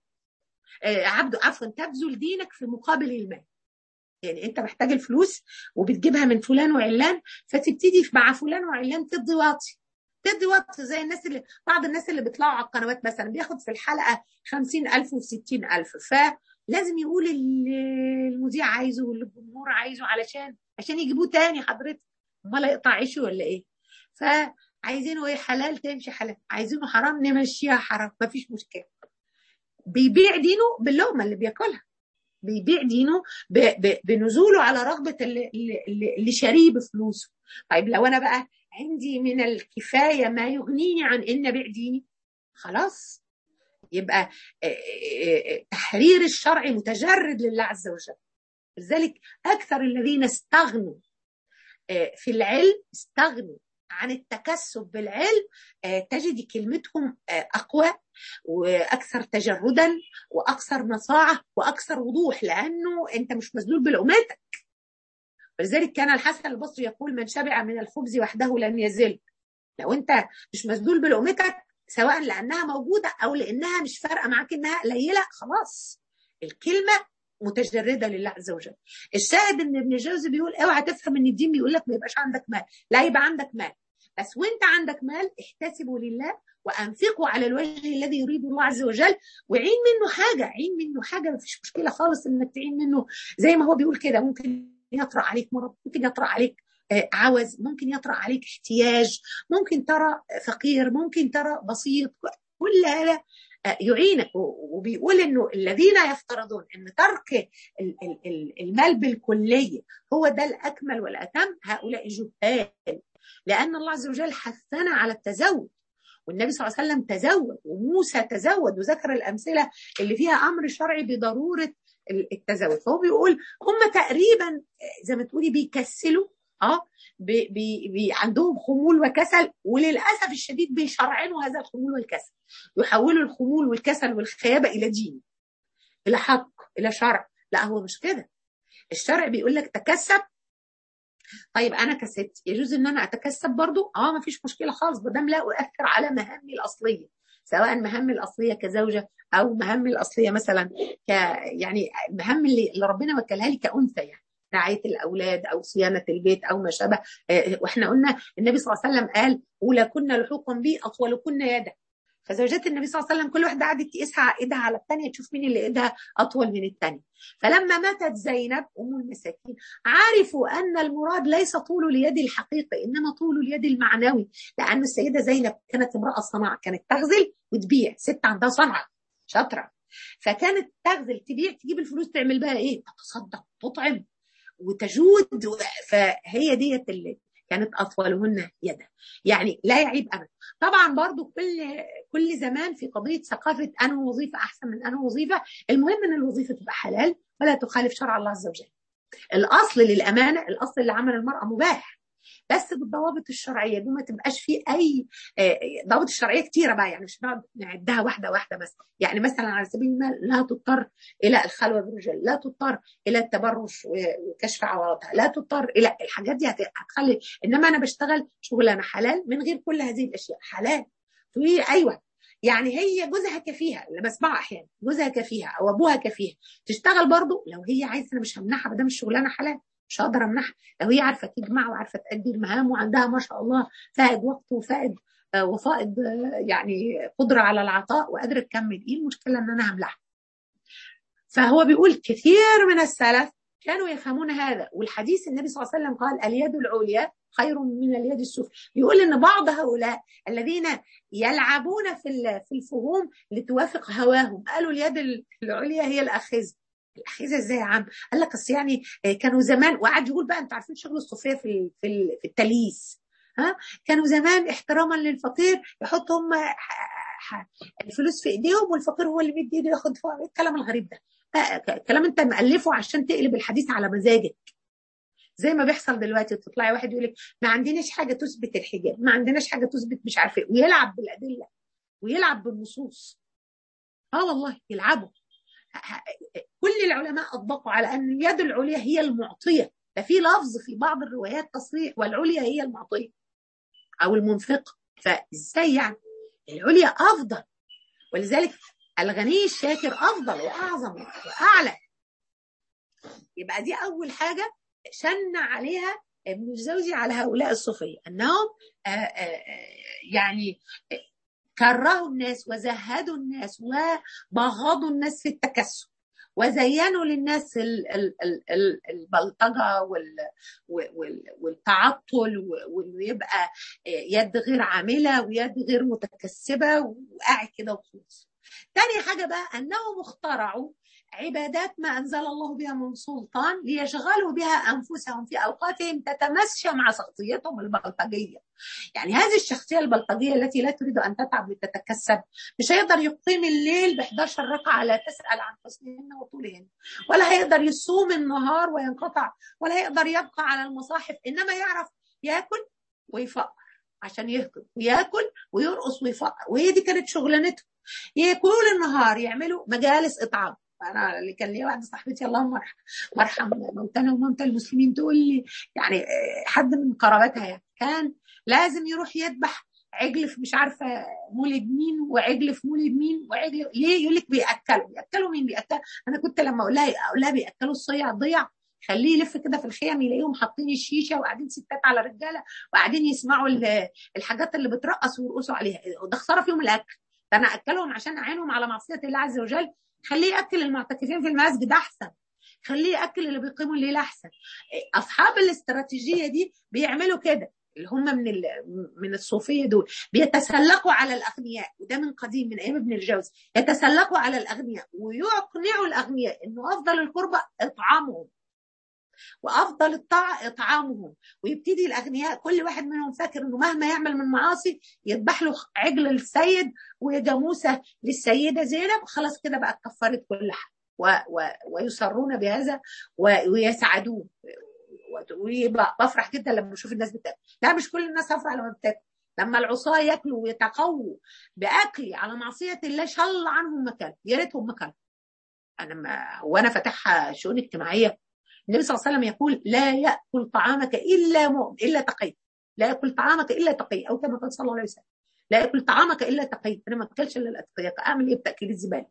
آه عبد عفوا تبذل دينك في مقابل المال. يعني انت محتاج الفلوس وبتجيبها من فلان وعلان فتبتدي مع فلان وعلان تدي واطي تدي وقت زي الناس اللي بعض الناس اللي بيطلعوا على القنوات مثلا بياخد في الحلقه 50000 و60000 فلازم يقول اللي المذيع عايزه واللي الجمهور عايزه علشان عشان يجيبوه تاني حضرتك امال هيقطع عيشه ولا ايه فعايزينه ايه حلال تمشي حلال عايزينه حرام نمشيها حرام مفيش مشكله بيبيع دينه باللقمه اللي بياكلها بيبيع دينه بنزوله على رغبه اللي, اللي, اللي شاريه بفلوسه طيب لو انا بقى عندي من الكفايه ما يغنيني عن ان ابيع ديني خلاص يبقى تحرير الشرع متجرد لله عز وجل لذلك اكثر الذين استغنوا في العلم استغنوا عن التكسب بالعلم تجد كلمتهم اقوى واكثر تجردا واكثر نصاعه واكثر وضوح لانه انت مش مسلول بلقمتك ولذلك كان الحسن البصري يقول من شبع من الخبز وحده لم يزل لو انت مش مسدول بلقمتك سواء لانها موجوده او لانها مش فارقه معاك انها قليله خلاص الكلمه متجرده لله عز وجل الشاهد ان ابن الجوزي بيقول اوعى تفهم ان الدين بيقول لك ما يبقاش عندك مال لا يبقى عندك مال بس وانت عندك مال احتسبوا لله وانفقوا على الوجه الذي يريد الله عز وجل وعين منه حاجه عين منه حاجه ما فيش مشكله خالص انك تعين منه زي ما هو بيقول كده ممكن يطرأ عليك مرض ممكن يطرأ عليك عوز ممكن يطرأ عليك احتياج ممكن ترى فقير ممكن ترى بسيط كل هذا يعينك وبيقول انه الذين يفترضون ان ترك المال بالكليه هو ده الاكمل والاتم هؤلاء جهال لان الله عز وجل حثنا على التزود والنبي صلى الله عليه وسلم تزود وموسى تزود وذكر الامثله اللي فيها امر شرعي بضروره التزود فهو بيقول هم تقريبا زي ما تقولي بيكسلوا اه بي بي عندهم خمول وكسل وللاسف الشديد بيشرعنوا هذا الخمول والكسل يحولوا الخمول والكسل والخيابه الى دين الى حق الى شرع لا هو مش كده الشرع بيقول لك تكسب طيب انا كست يجوز ان انا اتكسب برضو اه ما فيش مشكله خالص ما دام لا اؤثر على مهامي الاصليه سواء مهامي الاصليه كزوجه او مهامي الاصليه مثلا ك يعني مهام اللي, اللي ربنا وكلها لي كانثى يعني رعايه الاولاد او صيانه البيت او ما شابه واحنا قلنا النبي صلى الله عليه وسلم قال اولى لحوقا بي اطولكن يدا فزوجات النبي صلى الله عليه وسلم كل واحده قعدت تقيسها ايدها على الثانيه تشوف مين اللي ايدها اطول من الثانيه فلما ماتت زينب ام المساكين عرفوا ان المراد ليس طول اليد الحقيقي انما طول اليد المعنوي لان السيده زينب كانت امراه صناعه كانت تغزل وتبيع ست عندها صنعه شاطره فكانت تغزل تبيع تجيب الفلوس تعمل بها ايه تتصدق تطعم وتجود فهي ديت اللي كانت اطولهن يدا يعني لا يعيب ابدا طبعا برضو كل كل زمان في قضيه ثقافه انا وظيفه احسن من انا وظيفه المهم ان الوظيفه تبقى حلال ولا تخالف شرع الله عز وجل الاصل للامانه الاصل اللي عمل المراه مباح بس بالضوابط الشرعيه دي ما تبقاش فيه اي ضوابط الشرعيه كتيره بقى يعني مش نقعد نعدها واحده واحده بس يعني مثلا على سبيل المثال لا تضطر الى الخلوه بالرجال لا تضطر الى التبرج وكشف عوراتها لا تضطر الى الحاجات دي هتخلي انما انا بشتغل شغلانه حلال من غير كل هذه الاشياء حلال تقولي ايوه يعني هي جوزها كفيها اللي بسمعه احيانا جوزها كفيها او ابوها كفيها تشتغل برضه لو هي عايزه انا مش همنعها ما دام الشغلانه حلال مش هقدر امنعها لو هي عارفه تجمع وعارفه تأدي المهام وعندها ما شاء الله فائد وقت وفائد وفائد يعني قدره على العطاء وقادره تكمل ايه المشكله ان انا هملعها فهو بيقول كثير من السلف كانوا يفهمون هذا والحديث النبي صلى الله عليه وسلم قال اليد العليا خير من اليد السفلى بيقول ان بعض هؤلاء الذين يلعبون في في الفهوم لتوافق هواهم قالوا اليد العليا هي الاخذه الاخذه ازاي يا عم قال لك اصل يعني كانوا زمان وقعد يقول بقى انتوا عارفين شغل الصوفيه في في في التليس ها كانوا زمان احتراما للفقير يحطوا هم الفلوس في ايديهم والفقير هو اللي بيدي ايده ياخد فوق الكلام الغريب ده كلام انت مألفه عشان تقلب الحديث على مزاجك زي ما بيحصل دلوقتي تطلعي واحد يقول لك ما عندناش حاجه تثبت الحجاب ما عندناش حاجه تثبت مش عارفه ويلعب بالادله ويلعب بالنصوص اه والله يلعبوا كل العلماء اطبقوا على ان اليد العليا هي المعطيه ده في لفظ في بعض الروايات تصريح والعليا هي المعطيه او المنفقه فازاي يعني العليا افضل ولذلك الغني الشاكر افضل واعظم واعلى يبقى دي اول حاجه شن عليها ابن الجوزي على هؤلاء الصوفيه انهم آآ آآ يعني كرهوا الناس وزهدوا الناس وبغضوا الناس في التكسب وزينوا للناس البلطجه والتعطل وانه يبقى يد غير عامله ويد غير متكسبه وقاعد كده وخلاص. تاني حاجه بقى انهم اخترعوا عبادات ما انزل الله بها من سلطان ليشغلوا بها انفسهم في اوقاتهم تتمشى مع شخصيتهم البلطجيه. يعني هذه الشخصيه البلطجيه التي لا تريد ان تتعب لتتكسب مش هيقدر يقيم الليل ب 11 ركعه لا تسال عن حسنهن وطولهن ولا هيقدر يصوم النهار وينقطع ولا هيقدر يبقى على المصاحف انما يعرف ياكل ويفقر عشان يهضم وياكل ويرقص ويفقر وهي دي كانت شغلانته طول النهار يعملوا مجالس اطعام انا اللي كان ليا واحده صاحبتي اللهم مرحم موتانا وموتى المسلمين تقول لي يعني حد من قرابتها يعني كان لازم يروح يذبح عجل في مش عارفه مولد مين وعجل في مولد مين وعجل ليه يقول لك بياكلوا بياكلوا مين بياكلوا انا كنت لما اقول لها اقول لها بياكلوا الصيع ضيع خليه يلف كده في الخيم يلاقيهم حاطين الشيشه وقاعدين ستات على رجاله وقاعدين يسمعوا الحاجات اللي بترقص ويرقصوا عليها وده خساره فيهم الاكل ده انا اكلهم عشان اعينهم على معصيه الله عز وجل خليه ياكل المعتكفين في المسجد احسن خليه ياكل اللي بيقيموا الليل احسن اصحاب الاستراتيجيه دي بيعملوا كده اللي هم من من الصوفيه دول بيتسلقوا على الاغنياء وده من قديم من ايام ابن الجوزي يتسلقوا على الاغنياء ويقنعوا الاغنياء انه افضل القربة اطعامهم وافضل الطاعه اطعامهم ويبتدي الاغنياء كل واحد منهم فاكر انه مهما يعمل من معاصي يذبح له عجل للسيد وجاموسه للسيده زينب خلاص كده بقى كفرت كل حاجه و و ويصرون بهذا ويسعدون بفرح جدا لما بشوف الناس بتاكل لا مش كل الناس هفرح لما بتاكل لما العصاة ياكلوا ويتقووا باكل على معصيه الله شل عنهم مكان يا ريتهم مكان انا ما وانا فاتحها شؤون اجتماعيه النبي صلى الله عليه وسلم يقول لا ياكل طعامك الا مؤمن الا تقي لا ياكل طعامك الا تقي او كما قال صلى الله عليه وسلم لا ياكل طعامك الا تقي انا ما اكلش الا الاتقياء اعمل ايه بتاكل الزباله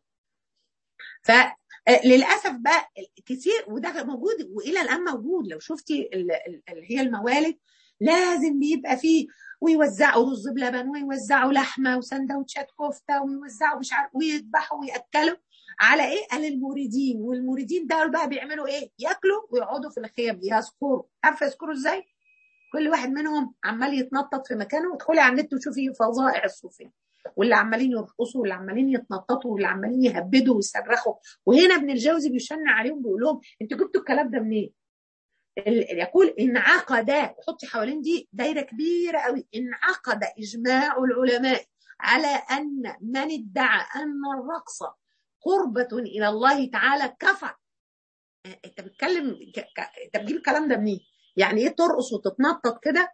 فللاسف بقى كتير وده موجود والى الان موجود لو شفتي اللي هي الموالد لازم بيبقى فيه ويوزعوا رز بلبن ويوزعوا لحمه وسندوتشات كفته ويوزعوا مش عارف ويذبحوا وياكلوا على ايه؟ قال المريدين والمريدين دول بقى بيعملوا ايه؟ ياكلوا ويقعدوا في الخيام يذكروا عارفه يذكروا ازاي؟ كل واحد منهم عمال يتنطط في مكانه وادخلي على النت وشوفي فظائع الصوفيه واللي عمالين يرقصوا واللي عمالين يتنططوا واللي عمالين يهبدوا ويصرخوا وهنا ابن الجوزي بيشنع عليهم بيقول لهم انتوا جبتوا الكلام ده منين؟ يقول انعقد حطي حوالين دي دايره كبيره قوي انعقد اجماع العلماء على ان من ادعى ان الرقص قربة الى الله تعالى كفر انت بتتكلم انت بتجيب الكلام ده منين؟ يعني ايه ترقص وتتنطط كده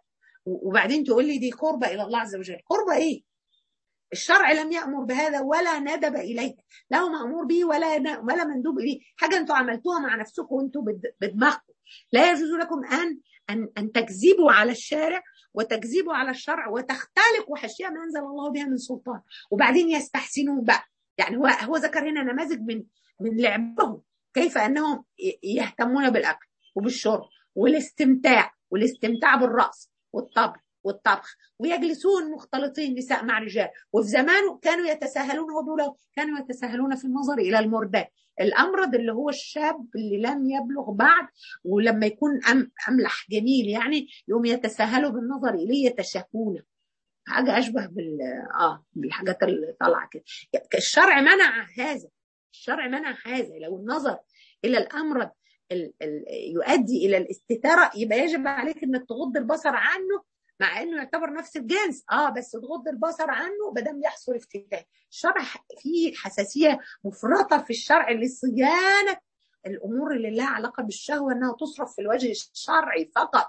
وبعدين تقول لي دي قربة إلى الله عز وجل قربة إيه الشرع لم يأمر بهذا ولا ندب إليه لا مأمور به ولا ولا مندوب إليه حاجة أنتوا عملتوها مع نفسكم وأنتوا بدماغكم لا يجوز لكم أن أن أن تكذبوا على الشارع وتكذبوا على الشرع وتختلقوا أشياء ما أنزل الله بها من سلطان وبعدين يستحسنون بقى يعني هو هو ذكر هنا نماذج من من لعبهم كيف أنهم يهتمون بالأكل وبالشرب والاستمتاع والاستمتاع بالرأس والطبل والطبخ ويجلسون مختلطين نساء مع رجال وفي زمانه كانوا يتساهلون ودول كانوا يتساهلون في النظر الى المردات الامرض اللي هو الشاب اللي لم يبلغ بعد ولما يكون أم املح جميل يعني يوم يتساهلوا بالنظر اليه يتشهون حاجه اشبه بال اه بالحاجات اللي طالعه كده الشرع منع هذا الشرع منع هذا لو النظر الى الامرض ال ال يؤدي الى الاستتاره يبقى يجب عليك انك تغض البصر عنه مع انه يعتبر نفس الجنس اه بس تغض البصر عنه ما دام يحصل افتتان الشرع فيه حساسيه مفرطه في الشرع لصيانه الامور اللي لها علاقه بالشهوه انها تصرف في الوجه الشرعي فقط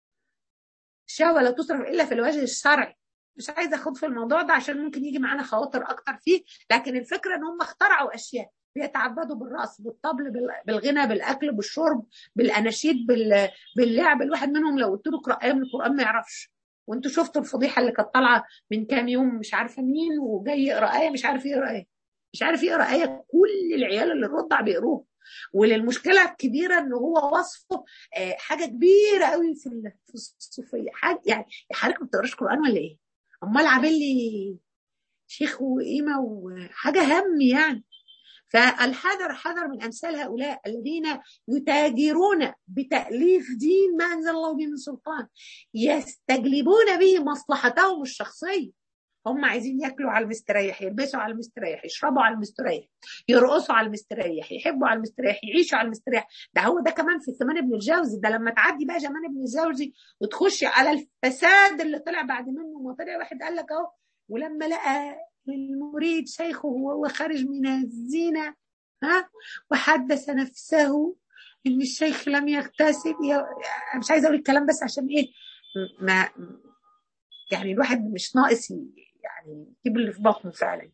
الشهوه لا تصرف الا في الوجه الشرعي مش عايزه اخوض في الموضوع ده عشان ممكن يجي معانا خواطر اكتر فيه لكن الفكره ان هم اخترعوا اشياء بيتعبدوا بالرقص بالطبل بالغنى بالاكل بالشرب بالاناشيد باللعب الواحد منهم لو قلت له اقرا ايه من القران ما يعرفش وانتوا شفتوا الفضيحه اللي كانت طالعه من كام يوم مش عارفه مين وجاي يقرا ايه مش عارف يقرا ايه مش عارف يقرا ايه كل العيال اللي الرضع بيقروها وللمشكله الكبيره ان هو وصفه حاجه كبيره قوي في الصوفيه حاجه يعني حضرتك ما بتقراش قران ولا ايه؟ امال عامل لي شيخ وقيمه وحاجه هم يعني فالحذر حذر من امثال هؤلاء الذين يتاجرون بتاليف دين ما انزل الله به من سلطان يستجلبون به مصلحتهم الشخصيه هم عايزين ياكلوا على المستريح يلبسوا على المستريح يشربوا على المستريح يرقصوا على المستريح يحبوا على المستريح يعيشوا على المستريح ده هو ده كمان في زمان ابن الجوزي ده لما تعدي بقى زمان ابن الجوزي وتخشي على الفساد اللي طلع بعد منه ما طلع واحد قال لك اهو ولما لقى المريد شيخه وهو خارج من الزينة ها وحدث نفسه ان الشيخ لم يغتسل مش عايزه اقول الكلام بس عشان ايه ما يعني الواحد مش ناقص يعني يجيب اللي في بطنه فعلا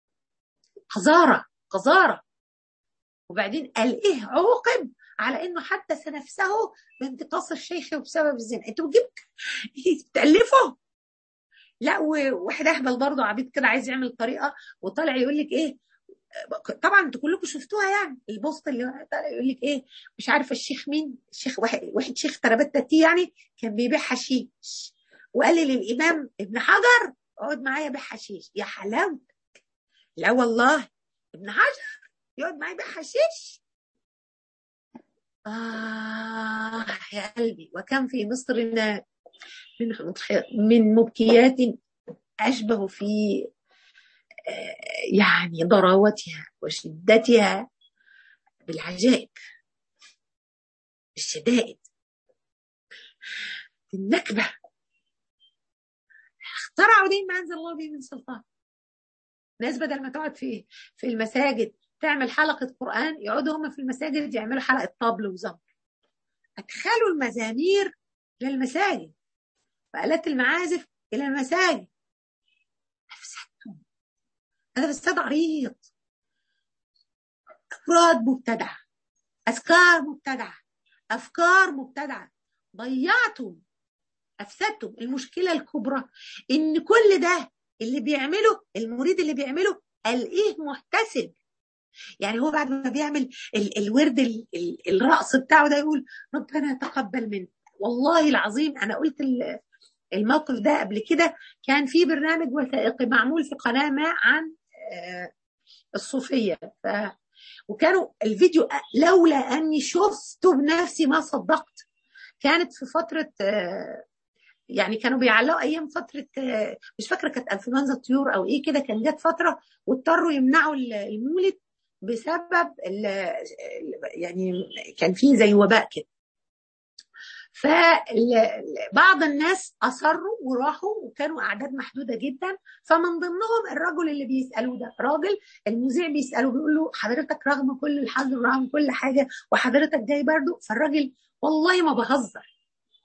قذاره قذاره وبعدين قال ايه عوقب على انه حدث نفسه بانتقاص الشيخ وبسبب الزنا انتوا بتجيب تالفوا لا وواحد اهبل برضه عبيط كده عايز يعمل طريقه وطالع يقول لك ايه طبعا انتوا كلكم شفتوها يعني البوست اللي طالع يقول لك ايه مش عارفه الشيخ مين الشيخ واحد, واحد شيخ تربت تي يعني كان بيبيع حشيش وقال للامام ابن حجر اقعد معايا بيع حشيش يا حلاوتك لا والله ابن حجر يقعد معايا بيع حشيش آه يا قلبي وكم في مصر من من مبكيات أشبه في يعني ضراوتها وشدتها بالعجائب بالشدائد النكبة اخترعوا دين ما أنزل الله به من سلطان ناس بدل ما تقعد في في المساجد تعمل حلقة قرآن يقعدوا هم في المساجد يعملوا حلقة طبل وزمر أدخلوا المزامير للمساجد وآلات المعازف إلى المساجد أفسدتم هذا فساد عريض أفراد مبتدعة أذكار مبتدعة أفكار مبتدعة ضيعتم أفسدتم المشكلة الكبرى إن كل ده اللي بيعمله المريد اللي بيعمله قال إيه محتسب يعني هو بعد ما بيعمل ال الورد ال ال الرقص بتاعه ده يقول ربنا تقبل منه والله العظيم انا قلت الموقف ده قبل كده كان في برنامج وثائقي معمول في قناه ما عن الصوفيه ف وكانوا الفيديو لولا اني شفته بنفسي ما صدقت كانت في فتره يعني كانوا بيعلقوا ايام فتره مش فاكره كانت انفلونزا الطيور او ايه كده كان جت فتره واضطروا يمنعوا المولد بسبب يعني كان في زي وباء كده فبعض الناس اصروا وراحوا وكانوا اعداد محدوده جدا فمن ضمنهم الرجل اللي بيسالوه ده راجل المذيع بيساله بيقول له حضرتك رغم كل الحظر ورغم كل حاجه وحضرتك جاي برضه فالراجل والله ما بهزر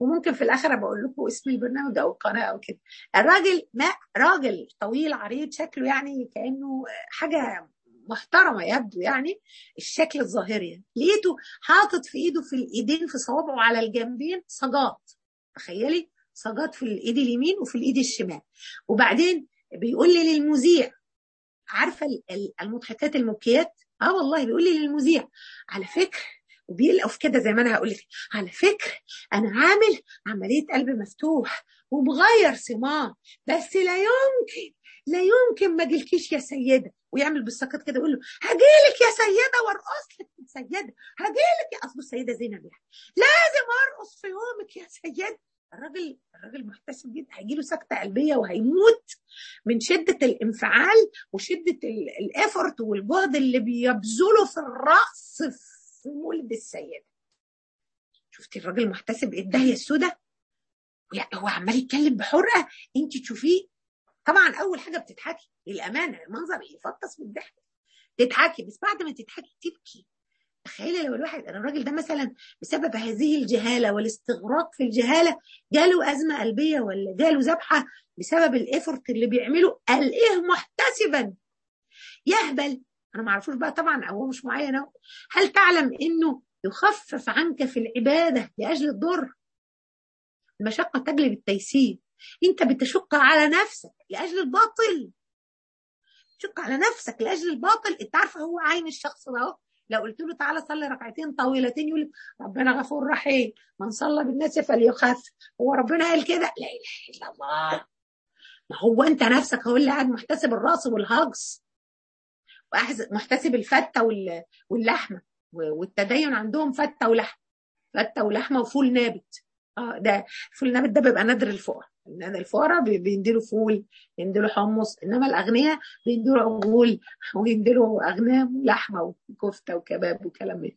وممكن في الاخر بقول لكم اسم البرنامج او القناه او كده الراجل ما راجل طويل عريض شكله يعني كانه حاجه محترمه يبدو يعني الشكل الظاهري يعني. لقيته حاطط في ايده في الايدين في صوابعه على الجنبين صاجات تخيلي صاجات في الايد اليمين وفي الايد الشمال وبعدين بيقول لي للمذيع عارفه المضحكات المبكيات اه والله بيقول لي للمذيع على فكره وبيلقف كده زي ما انا هقول لك على فكره انا عامل عمليه قلب مفتوح ومغير صمام بس لا يمكن لا يمكن ما اجيلكيش يا سيده ويعمل بالسكت كده يقول له هجيلك يا سيده وارقص لك يا سيده هجيلك يا اصل السيده زينب يعني لازم ارقص في يومك يا سيده الراجل الراجل محتسب جدا هيجي له سكته قلبيه وهيموت من شده الانفعال وشده الافورت والجهد اللي بيبذله في الرقص في مولد السيده شفتي الراجل محتسب ايه الداهيه السوداء هو عمال يتكلم بحرقه انت تشوفيه طبعا اول حاجه بتضحكي للامانه المنظر يفطس من الضحك تضحكي بس بعد ما تضحكي تبكي تخيلي لو الواحد الراجل ده مثلا بسبب هذه الجهاله والاستغراق في الجهاله جاله ازمه قلبيه ولا جاله ذبحه بسبب الايفورت اللي بيعمله قال ايه محتسبا يهبل انا ما اعرفوش بقى طبعا او هو مش معين أو. هل تعلم انه يخفف عنك في العباده لاجل الضر المشقه تجلب التيسير انت بتشق على نفسك لاجل الباطل تشق على نفسك لاجل الباطل انت عارفه هو عين الشخص ده اهو لو قلت له تعالى صلي ركعتين طويلتين يقول ربنا غفور رحيم من صلى بالناس فليخف هو ربنا قال كده لا اله الا الله ما هو انت نفسك هو اللي قاعد محتسب الراس والهجص محتسب الفته واللحمه والتدين عندهم فته ولحمه فته ولحمه وفول نابت اه ده الفول النابت ده بيبقى نادر الفقراء النادر الفقراء بيندلوا فول يندلوا حمص انما الاغنياء بيندلوا عجول ويندلوا اغنام ولحمه وكفته وكباب وكلام من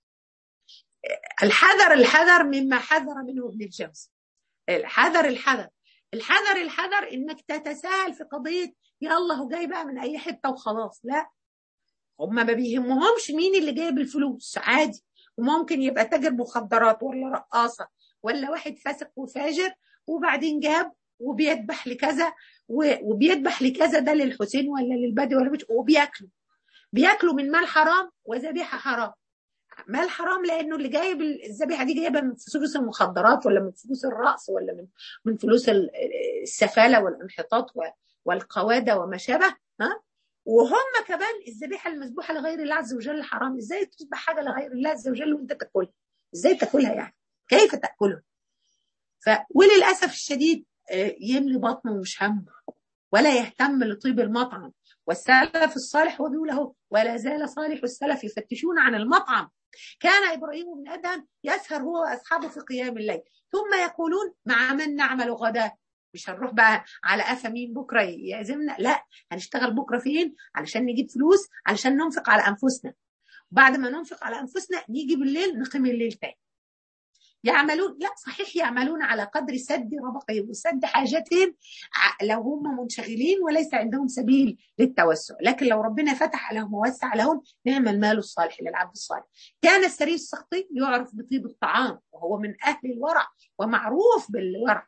الحذر الحذر مما حذر منه ابن الجوزي الحذر الحذر الحذر الحذر انك تتساهل في قضيه يا الله جاي بقى من اي حته وخلاص لا هم ما بيهمهمش مين اللي جايب الفلوس عادي وممكن يبقى تاجر مخدرات ولا رقاصه ولا واحد فاسق وفاجر وبعدين جاب وبيذبح لكذا وبيذبح لكذا ده للحسين ولا للبدوي ولا مش وبياكلوا بياكلوا من مال حرام وذبيحه حرام مال حرام لانه اللي جايب الذبيحه دي جايبه من فلوس المخدرات ولا من فلوس الرأس ولا من من فلوس السفاله والانحطاط والقواده وما شابه ها وهم كمان الذبيحه المذبوحه لغير الله عز وجل حرام ازاي تذبح حاجه لغير الله عز وجل وانت تاكلها ازاي تاكلها يعني كيف تاكلها ف وللاسف الشديد يملي بطنه ومش همه ولا يهتم لطيب المطعم والسلف الصالح هو بيقول اهو ولا زال صالح السلف يفتشون عن المطعم كان ابراهيم بن ادهم يسهر هو واصحابه في قيام الليل ثم يقولون مع من نعمل غداه مش هنروح بقى على قفا مين بكره يعزمنا لا هنشتغل بكره فين علشان نجيب فلوس علشان ننفق على انفسنا بعد ما ننفق على انفسنا نيجي بالليل نقيم الليل تاني يعملون لا صحيح يعملون على قدر سد ربقهم وسد حاجتهم لو هم منشغلين وليس عندهم سبيل للتوسع لكن لو ربنا فتح لهم ووسع لهم نعم المال الصالح للعبد الصالح كان السري السخطي يعرف بطيب الطعام وهو من أهل الورع ومعروف بالورع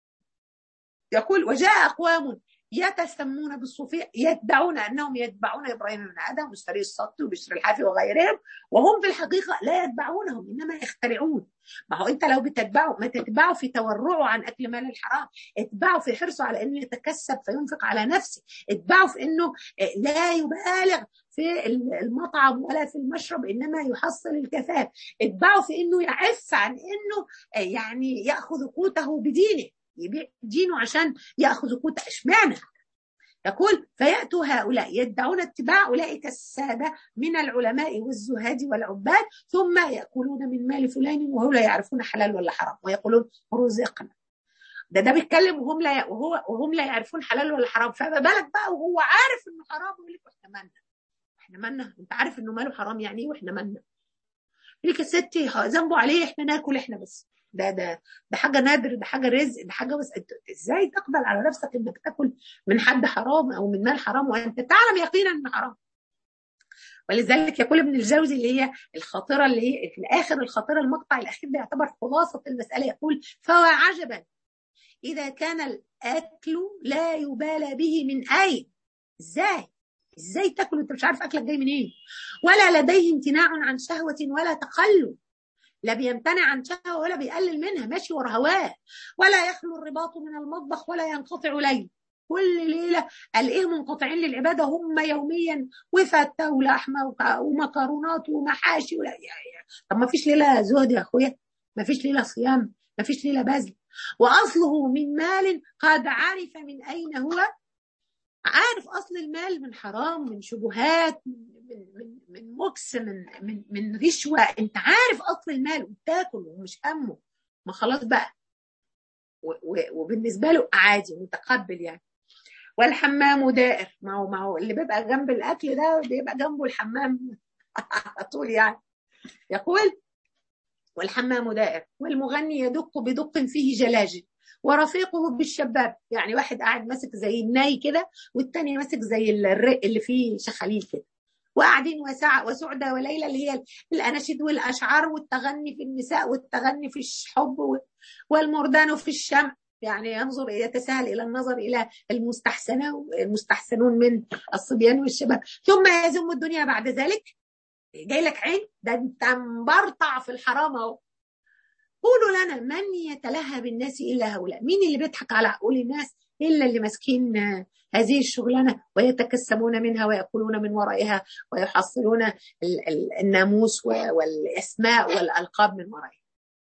يقول وجاء أقوام يتسمون بالصوفية يدعون أنهم يتبعون إبراهيم بن آدم ومشتري السط وبشر الحافي وغيرهم وهم في الحقيقة لا يتبعونهم إنما يخترعون ما هو أنت لو بتتبعه ما تتبعه في تورعه عن أكل مال الحرام اتبعه في حرصه على أنه يتكسب فينفق على نفسه اتبعه في أنه لا يبالغ في المطعم ولا في المشرب انما يحصل الكفاف اتبعه في انه يعف عن انه يعني ياخذ قوته بدينه يبيع دينه عشان ياخذ قوت اشمعنى يقول فياتوا هؤلاء يدعون اتباع اولئك الساده من العلماء والزهاد والعباد ثم ياكلون من مال فلان وهم لا يعرفون حلال ولا حرام ويقولون رزقنا ده ده بيتكلم وهم لا وهو وهم لا يعرفون حلال ولا حرام فما بالك بقى وهو عارف انه حرام يقول لك احنا مالنا احنا مالنا انت عارف انه ماله حرام يعني ايه واحنا مالنا يقول لك يا ستي ذنبه عليه احنا ناكل احنا بس ده ده ده حاجه نادر ده حاجه رزق ده حاجه بس ازاي تقبل على نفسك انك تاكل من حد حرام او من مال حرام وانت تعلم يقينا انه حرام ولذلك يقول ابن الجوزي اللي هي الخاطرة اللي هي في الآخر الخاطرة المقطع الأخير ده يعتبر خلاصة المسألة يقول فهو عجبا إذا كان الأكل لا يبالى به من أين إزاي إزاي تاكل وأنت مش عارف أكلك جاي منين إيه؟ ولا لديه امتناع عن شهوة ولا تقلب لا بيمتنع عن شهوة ولا بيقلل منها ماشي ورا هواه ولا يخلو الرباط من المطبخ ولا ينقطع ليل كل ليله قال ايه منقطعين للعباده هم يوميا وفته ولحمه ومكرونات ومحاشي ولا يعني طب ما فيش ليله زهد يا اخويا ما فيش ليله صيام ما فيش ليله بذل واصله من مال قد عرف من اين هو عارف اصل المال من حرام من شبهات من من من مكس من من من رشوه انت عارف اصل المال وبتاكل ومش همه ما خلاص بقى وبالنسبه له عادي متقبل يعني والحمام دائر ما هو ما هو اللي بيبقى جنب الاكل ده بيبقى جنبه الحمام على طول يعني يقول والحمام دائر والمغني يدق بدق فيه جلاجل ورفيقه بالشباب يعني واحد قاعد ماسك زي الناي كده والتاني ماسك زي الرق اللي فيه شخاليل كده وقاعدين وسع وسعدة وليلى اللي هي الأناشيد والأشعار والتغني في النساء والتغني في الحب والمردان في الشمع يعني ينظر يتساهل الى النظر الى المستحسنه المستحسنون من الصبيان والشباب ثم يزم الدنيا بعد ذلك جاي لك عين ده انت مبرطع في الحرام اهو قولوا لنا من يتلهى بالناس الا هؤلاء مين اللي بيضحك على عقول الناس الا اللي ماسكين هذه الشغلانه ويتكسبون منها ويأكلون من ورائها ويحصلون الناموس والاسماء والالقاب من ورائها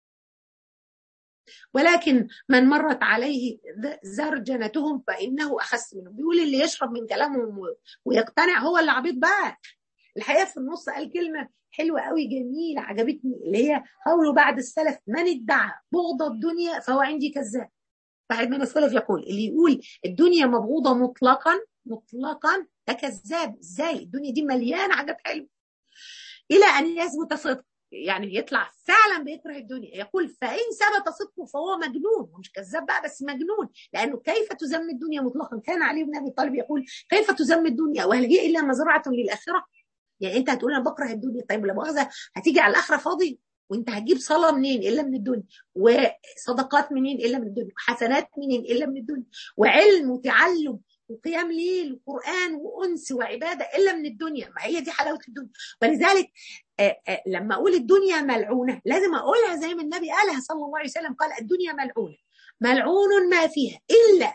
ولكن من مرت عليه زرجنتهم فإنه أخس منهم بيقول اللي يشرب من كلامهم ويقتنع هو اللي عبيط بقى الحقيقة في النص قال كلمة حلوة قوي جميلة عجبتني اللي هي قوله بعد السلف من ادعى بغض الدنيا فهو عندي كذاب واحد من السلف يقول اللي يقول الدنيا مبغوضة مطلقا مطلقا ده كذاب ازاي الدنيا دي مليانة حاجات حلوة إلى أن يثبت صدق يعني يطلع فعلا بيكره الدنيا يقول فإن ثبت صدقه فهو مجنون هو مش كذاب بقى بس مجنون لأنه كيف تذم الدنيا مطلقا كان علي بن أبي طالب يقول كيف تذم الدنيا وهل هي إلا مزرعة للآخرة يعني أنت هتقول أنا بكره الدنيا طيب لا مؤاخذة هتيجي على الآخرة فاضي وانت هتجيب صلاة منين إلا من الدنيا وصدقات منين إلا من الدنيا وحسنات منين إلا من الدنيا وعلم وتعلم وقيام ليل وقرآن وأنس وعبادة إلا من الدنيا ما هي دي حلاوة الدنيا ولذلك آآ آآ لما أقول الدنيا ملعونة لازم أقولها زي ما النبي قالها صلى الله عليه وسلم قال الدنيا ملعونة ملعون ما فيها إلا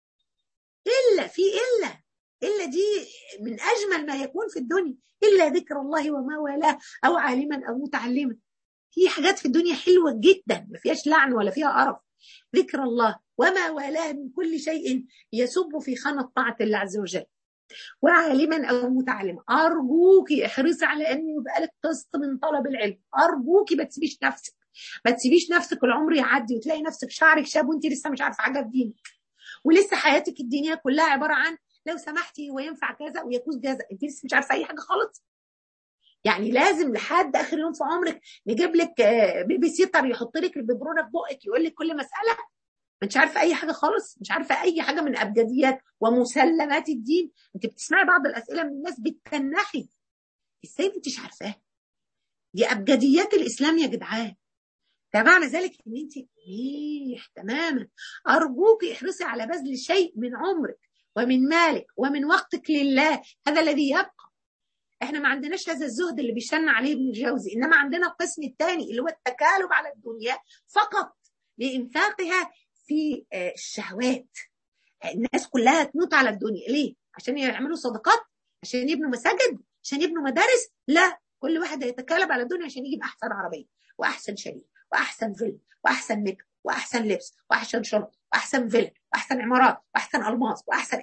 إلا في إلا إلا دي من أجمل ما يكون في الدنيا إلا ذكر الله وما والاه أو عالما أو متعلما في حاجات في الدنيا حلوة جدا ما فيهاش لعن ولا فيها قرف ذكر الله وما والاه من كل شيء يسب في خانة طاعة الله عز وجل وعالما او متعلما ارجوكي احرصي على ان يبقى لك قسط من طلب العلم ارجوكي ما تسيبيش نفسك ما تسيبيش نفسك العمر يعدي وتلاقي نفسك شعرك شاب وانت لسه مش عارفه حاجه في دينك ولسه حياتك الدينيه كلها عباره عن لو سمحتي هو ينفع كذا ويجوز كذا انت لسه مش عارفه اي حاجه خالص يعني لازم لحد اخر يوم في عمرك نجيب لك بيبي سيتر يحط لك الببرونه في بقك يقول لك كل مساله مش عارفه اي حاجه خالص مش عارفه اي حاجه من ابجديات ومسلمات الدين انت بتسمعي بعض الاسئله من الناس بتتنحي ازاي انت مش عارفاها دي ابجديات الاسلام يا جدعان ده معنى ذلك ان انت ميح تماما ارجوك احرصي على بذل شيء من عمرك ومن مالك ومن وقتك لله هذا الذي يبقى احنا ما عندناش هذا الزهد اللي بيشن عليه ابن الجوزي انما عندنا القسم الثاني اللي هو التكالب على الدنيا فقط لانفاقها في الشهوات الناس كلها تموت على الدنيا ليه عشان يعملوا صدقات عشان يبنوا مساجد عشان يبنوا مدارس لا كل واحد هيتكالب على الدنيا عشان يجيب احسن عربيه واحسن شريك واحسن فيلم واحسن ميك واحسن لبس واحسن شرب واحسن فيلم واحسن عمارات واحسن الماس واحسن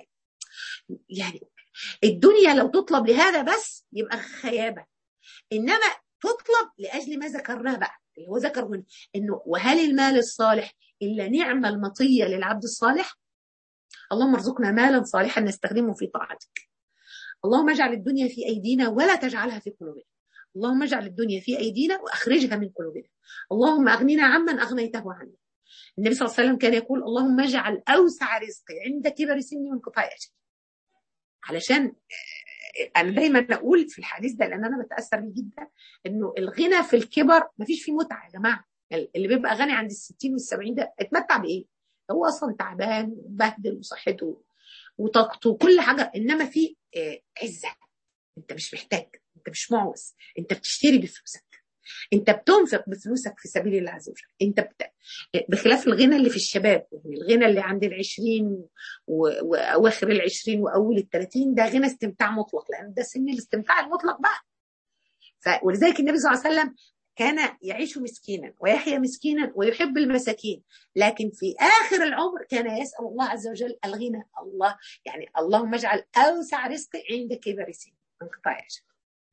يعني الدنيا لو تطلب لهذا بس يبقى خيابه انما تطلب لاجل ما ذكرناه بقى اللي هو ذكر من انه وهل المال الصالح الا نعمه المطيه للعبد الصالح اللهم ارزقنا مالا صالحا نستخدمه في طاعتك اللهم اجعل الدنيا في ايدينا ولا تجعلها في قلوبنا اللهم اجعل الدنيا في ايدينا واخرجها من قلوبنا اللهم اغننا عمن اغنيته عنا النبي صلى الله عليه وسلم كان يقول اللهم اجعل اوسع رزقي عند كبر سني وانقطاع اجلي علشان انا دايما اقول في الحديث ده لان انا بتاثر بيه جدا انه الغنى في الكبر مفيش فيه متعه يا جماعه اللي بيبقى غني عند ال 60 وال 70 ده اتمتع بايه؟ هو اصلا تعبان ومبهدل وصحته وطاقته وكل حاجه انما في عزه انت مش محتاج انت مش معوز انت بتشتري بفلوسك انت بتنفق بفلوسك في سبيل الله عز وجل انت بت... بخلاف الغنى اللي في الشباب يعني الغنى اللي عند العشرين و... واواخر العشرين واول الثلاثين ده غنى استمتاع مطلق لان ده سن الاستمتاع المطلق بقى ف... ولذلك النبي صلى الله عليه وسلم كان يعيش مسكينا ويحيا مسكينا ويحب المساكين لكن في آخر العمر كان يسأل الله عز وجل الغنى الله يعني اللهم اجعل أوسع رزقي عند كبر سني انقطاع أجل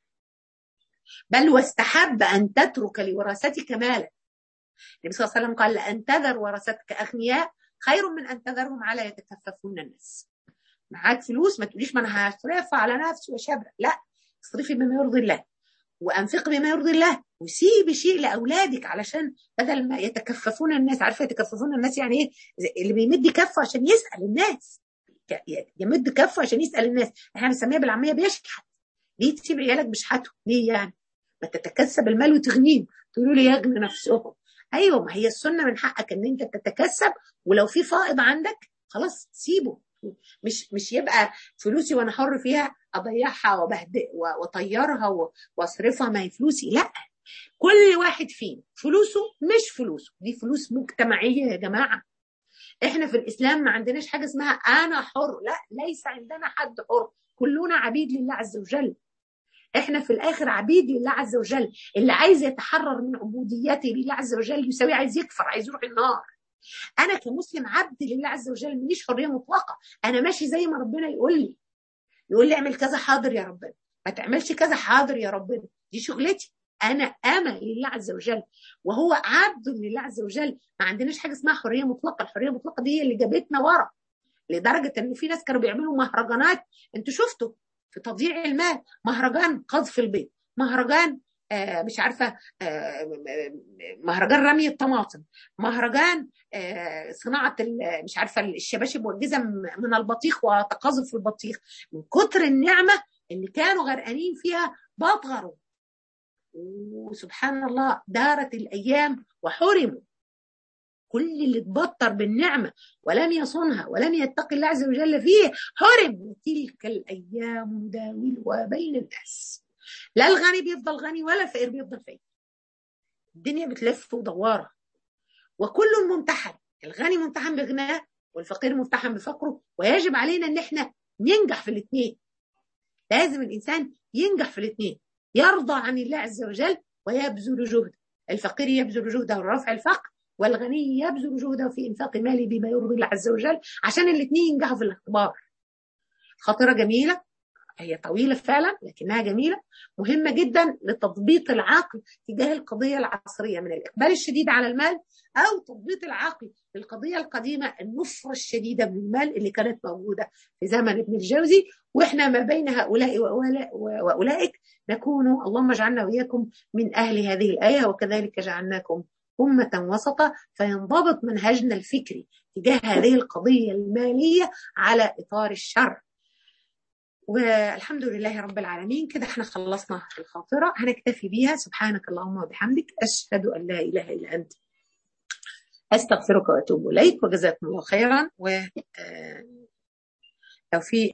بل واستحب أن تترك لوراثتك مالا النبي صلى الله عليه وسلم قال لأن تذر ورثتك أغنياء خير من أن تذرهم على يتكففون الناس معاك فلوس ما تقوليش ما أنا هصرفها على نفسي وشبع لا اصرفي بما يرضي الله وانفق بما يرضي الله وسيبي شيء لاولادك علشان بدل ما يتكففون الناس عارفه يتكففون الناس يعني ايه اللي بيمد كفه عشان يسال الناس يمد كفه عشان يسال الناس احنا بنسميها بالعاميه بيشحت ليه تسيب عيالك بيشحتوا ليه يعني ما تتكسب المال وتغنيهم تقولوا لي يغني نفسهم ايوه ما هي السنه من حقك ان انت تتكسب ولو في فائض عندك خلاص سيبه مش مش يبقى فلوسي وانا حر فيها اضيعها وبهدئ واطيرها واصرفها ما هي فلوسي لا كل واحد فينا فلوسه مش فلوسه دي فلوس مجتمعيه يا جماعه احنا في الاسلام ما عندناش حاجه اسمها انا حر لا ليس عندنا حد حر كلنا عبيد لله عز وجل احنا في الاخر عبيد لله عز وجل اللي عايز يتحرر من عبوديته لله عز وجل يساوي عايز يكفر عايز يروح النار انا كمسلم عبد لله عز وجل ماليش حريه مطلقه انا ماشي زي ما ربنا يقول لي يقول لي اعمل كذا حاضر يا ربنا ما تعملش كذا حاضر يا ربنا دي شغلتي انا امه لله عز وجل وهو عبد لله عز وجل ما عندناش حاجه اسمها حريه مطلقه الحريه المطلقه دي هي اللي جابتنا ورا لدرجه ان في ناس كانوا بيعملوا مهرجانات انتوا شفتوا في تضييع المال مهرجان قذف البيض مهرجان آه مش عارفه آه مهرجان رمي الطماطم مهرجان آه صناعه مش عارفه الشباشب والجزم من البطيخ وتقاذف البطيخ من كتر النعمه اللي كانوا غرقانين فيها بطغروا وسبحان الله دارت الايام وحرموا كل اللي اتبطر بالنعمة ولم يصونها ولم يتقي الله عز وجل فيه حرم وتلك الأيام نداولها بين الناس لا الغني بيفضل غني ولا الفقير بيفضل فقير الدنيا بتلف ودوارة وكل ممتحن الغني ممتحن بغناه والفقير ممتحن بفقره ويجب علينا ان احنا ننجح في الاثنين لازم الانسان ينجح في الاثنين يرضى عن الله عز وجل ويبذل جهده الفقير يبذل جهده لرفع الفقر والغني يبذل جهده في انفاق ماله بما يرضي الله عز وجل عشان الاثنين ينجحوا في الاختبار خاطره جميله هي طويله فعلا لكنها جميله مهمه جدا لتضبيط العقل تجاه القضيه العصريه من الاقبال الشديد على المال او تضبيط العقل للقضيه القديمه النفره الشديده من المال اللي كانت موجوده في زمن ابن الجوزي واحنا ما بين هؤلاء واولئك نكون اللهم اجعلنا واياكم من اهل هذه الايه وكذلك جعلناكم أمة وسطة فينضبط منهجنا الفكري تجاه هذه القضية المالية على إطار الشر والحمد لله رب العالمين كده احنا خلصنا الخاطرة هنكتفي بيها سبحانك اللهم وبحمدك أشهد أن لا إله إلا أنت أستغفرك وأتوب إليك وجزاكم الله خيرا و لو في